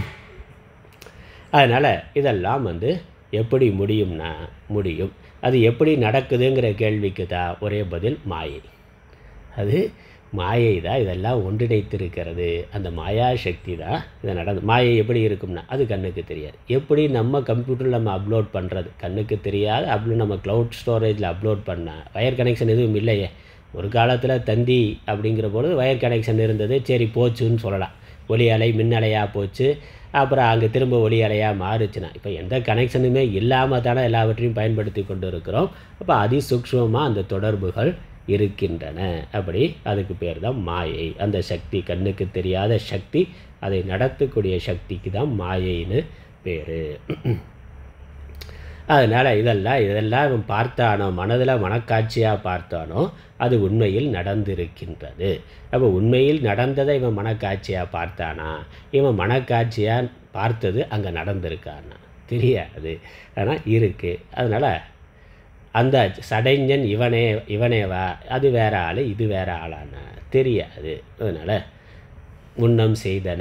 அதனால் இதெல்லாம் வந்து எப்படி முடியும்னா முடியும் அது எப்படி நடக்குதுங்கிற கேள்விக்கு தான் ஒரே பதில் மாயை அது மாயை தான் இதெல்லாம் ஒன்றிணைத்திருக்கிறது அந்த மாயா சக்தி தான் இதை நடந்து மாயை எப்படி இருக்கும்னா அது கண்ணுக்கு தெரியாது எப்படி நம்ம கம்ப்யூட்டரில் நம்ம அப்லோட் பண்ணுறது கண்ணுக்கு தெரியாது அப்லோட் நம்ம க்ளவுட் ஸ்டோரேஜில் அப்லோட் பண்ணால் வயர் கனெக்ஷன் எதுவும் இல்லையே ஒரு காலத்தில் தந்தி அப்படிங்கிற பொழுது வயர் கனெக்ஷன் இருந்தது சரி போச்சுன்னு சொல்லலாம் ஒலி அலை மின்னலையாக போச்சு அப்புறம் அங்கே திரும்ப ஒலி அலையாக மாறுச்சுன்னா இப்போ எந்த கனெக்ஷனுமே இல்லாமல் தானே எல்லாவற்றையும் பயன்படுத்தி கொண்டு இருக்கிறோம் அப்போ அதிசூக்ஷ்மமாக அந்த தொடர்புகள் இருக்கின்றன அப்படி அதுக்கு பேர் தான் மாயை அந்த சக்தி கண்ணுக்கு தெரியாத சக்தி அதை நடத்தக்கூடிய சக்திக்கு தான் மாயைன்னு பேர் அதனால் இதெல்லாம் இதெல்லாம் இவன் பார்த்தானோ மனதில் மனக்காட்சியாக பார்த்தானோ அது உண்மையில் நடந்திருக்கின்றது அப்போ உண்மையில் நடந்ததை இவன் மனக்காட்சியாக பார்த்தானா இவன் மனக்காட்சியாக பார்த்தது அங்கே நடந்திருக்கானா தெரியாது ஆனால் இருக்குது அதனால் அந்த சடைஞ்சன் இவனே இவனேவா அது வேற ஆள் இது வேற ஆளானா தெரியாது அதனால் முன்னம் செய்தன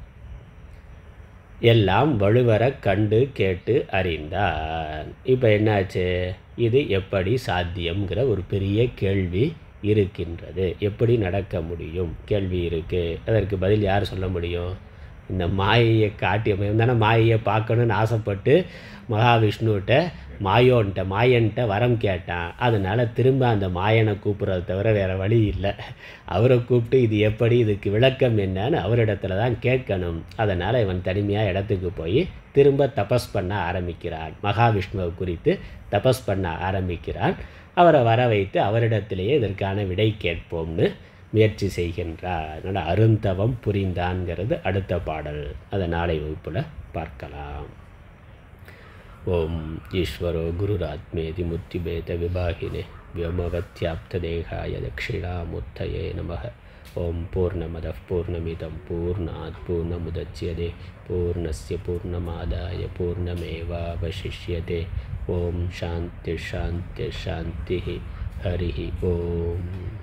எல்லாம் வலுவர கண்டு கேட்டு அறிந்தான் இப்போ என்னாச்சு இது எப்படி சாத்தியம்ங்கிற ஒரு பெரிய கேள்வி இருக்கின்றது எப்படி நடக்க முடியும் கேள்வி இருக்குது அதற்கு பதில் யார் சொல்ல முடியும் இந்த மாயையை காட்டி தானே மாயையை பார்க்கணுன்னு ஆசைப்பட்டு மகாவிஷ்ணுகிட்ட மாயோன்ட்ட மாயன்ட்ட வரம் கேட்டான் அதனால் திரும்ப அந்த மாயனை கூப்பிட்றத தவிர வேறு வழி இல்லை அவரை கூப்பிட்டு இது எப்படி இதுக்கு விளக்கம் என்னன்னு அவரிடத்துல தான் கேட்கணும் அதனால் இவன் தனிமையாக இடத்துக்கு போய் திரும்ப தபஸ் பண்ண ஆரம்பிக்கிறான் மகாவிஷ்ணுவை குறித்து தபஸ் பண்ண ஆரம்பிக்கிறான் அவரை வர வைத்து அவரிடத்திலேயே இதற்கான விடை கேட்போம்னு முயற்சி செய்கின்றார் அதனால் அருந்தவம் புரிந்தான்ங்கிறது அடுத்த பாடல் அதை நாளை வகுப்பில் பார்க்கலாம் ஓம் ஈஸ்வரோ குருராத்மேதி முத்திபேத விபாகினே व्योमवत्याप्तदेहाय दक्षिणामुत्थये नमः ॐ पूर्णमदः पूर्णमिदं पूर्णात् पूर्णमुदच्यते पूर्णस्य पूर्णमादाय पूर्णमेवावशिष्यते ॐ शान्तिः शान्तिः शान्तिः हरिः ॐ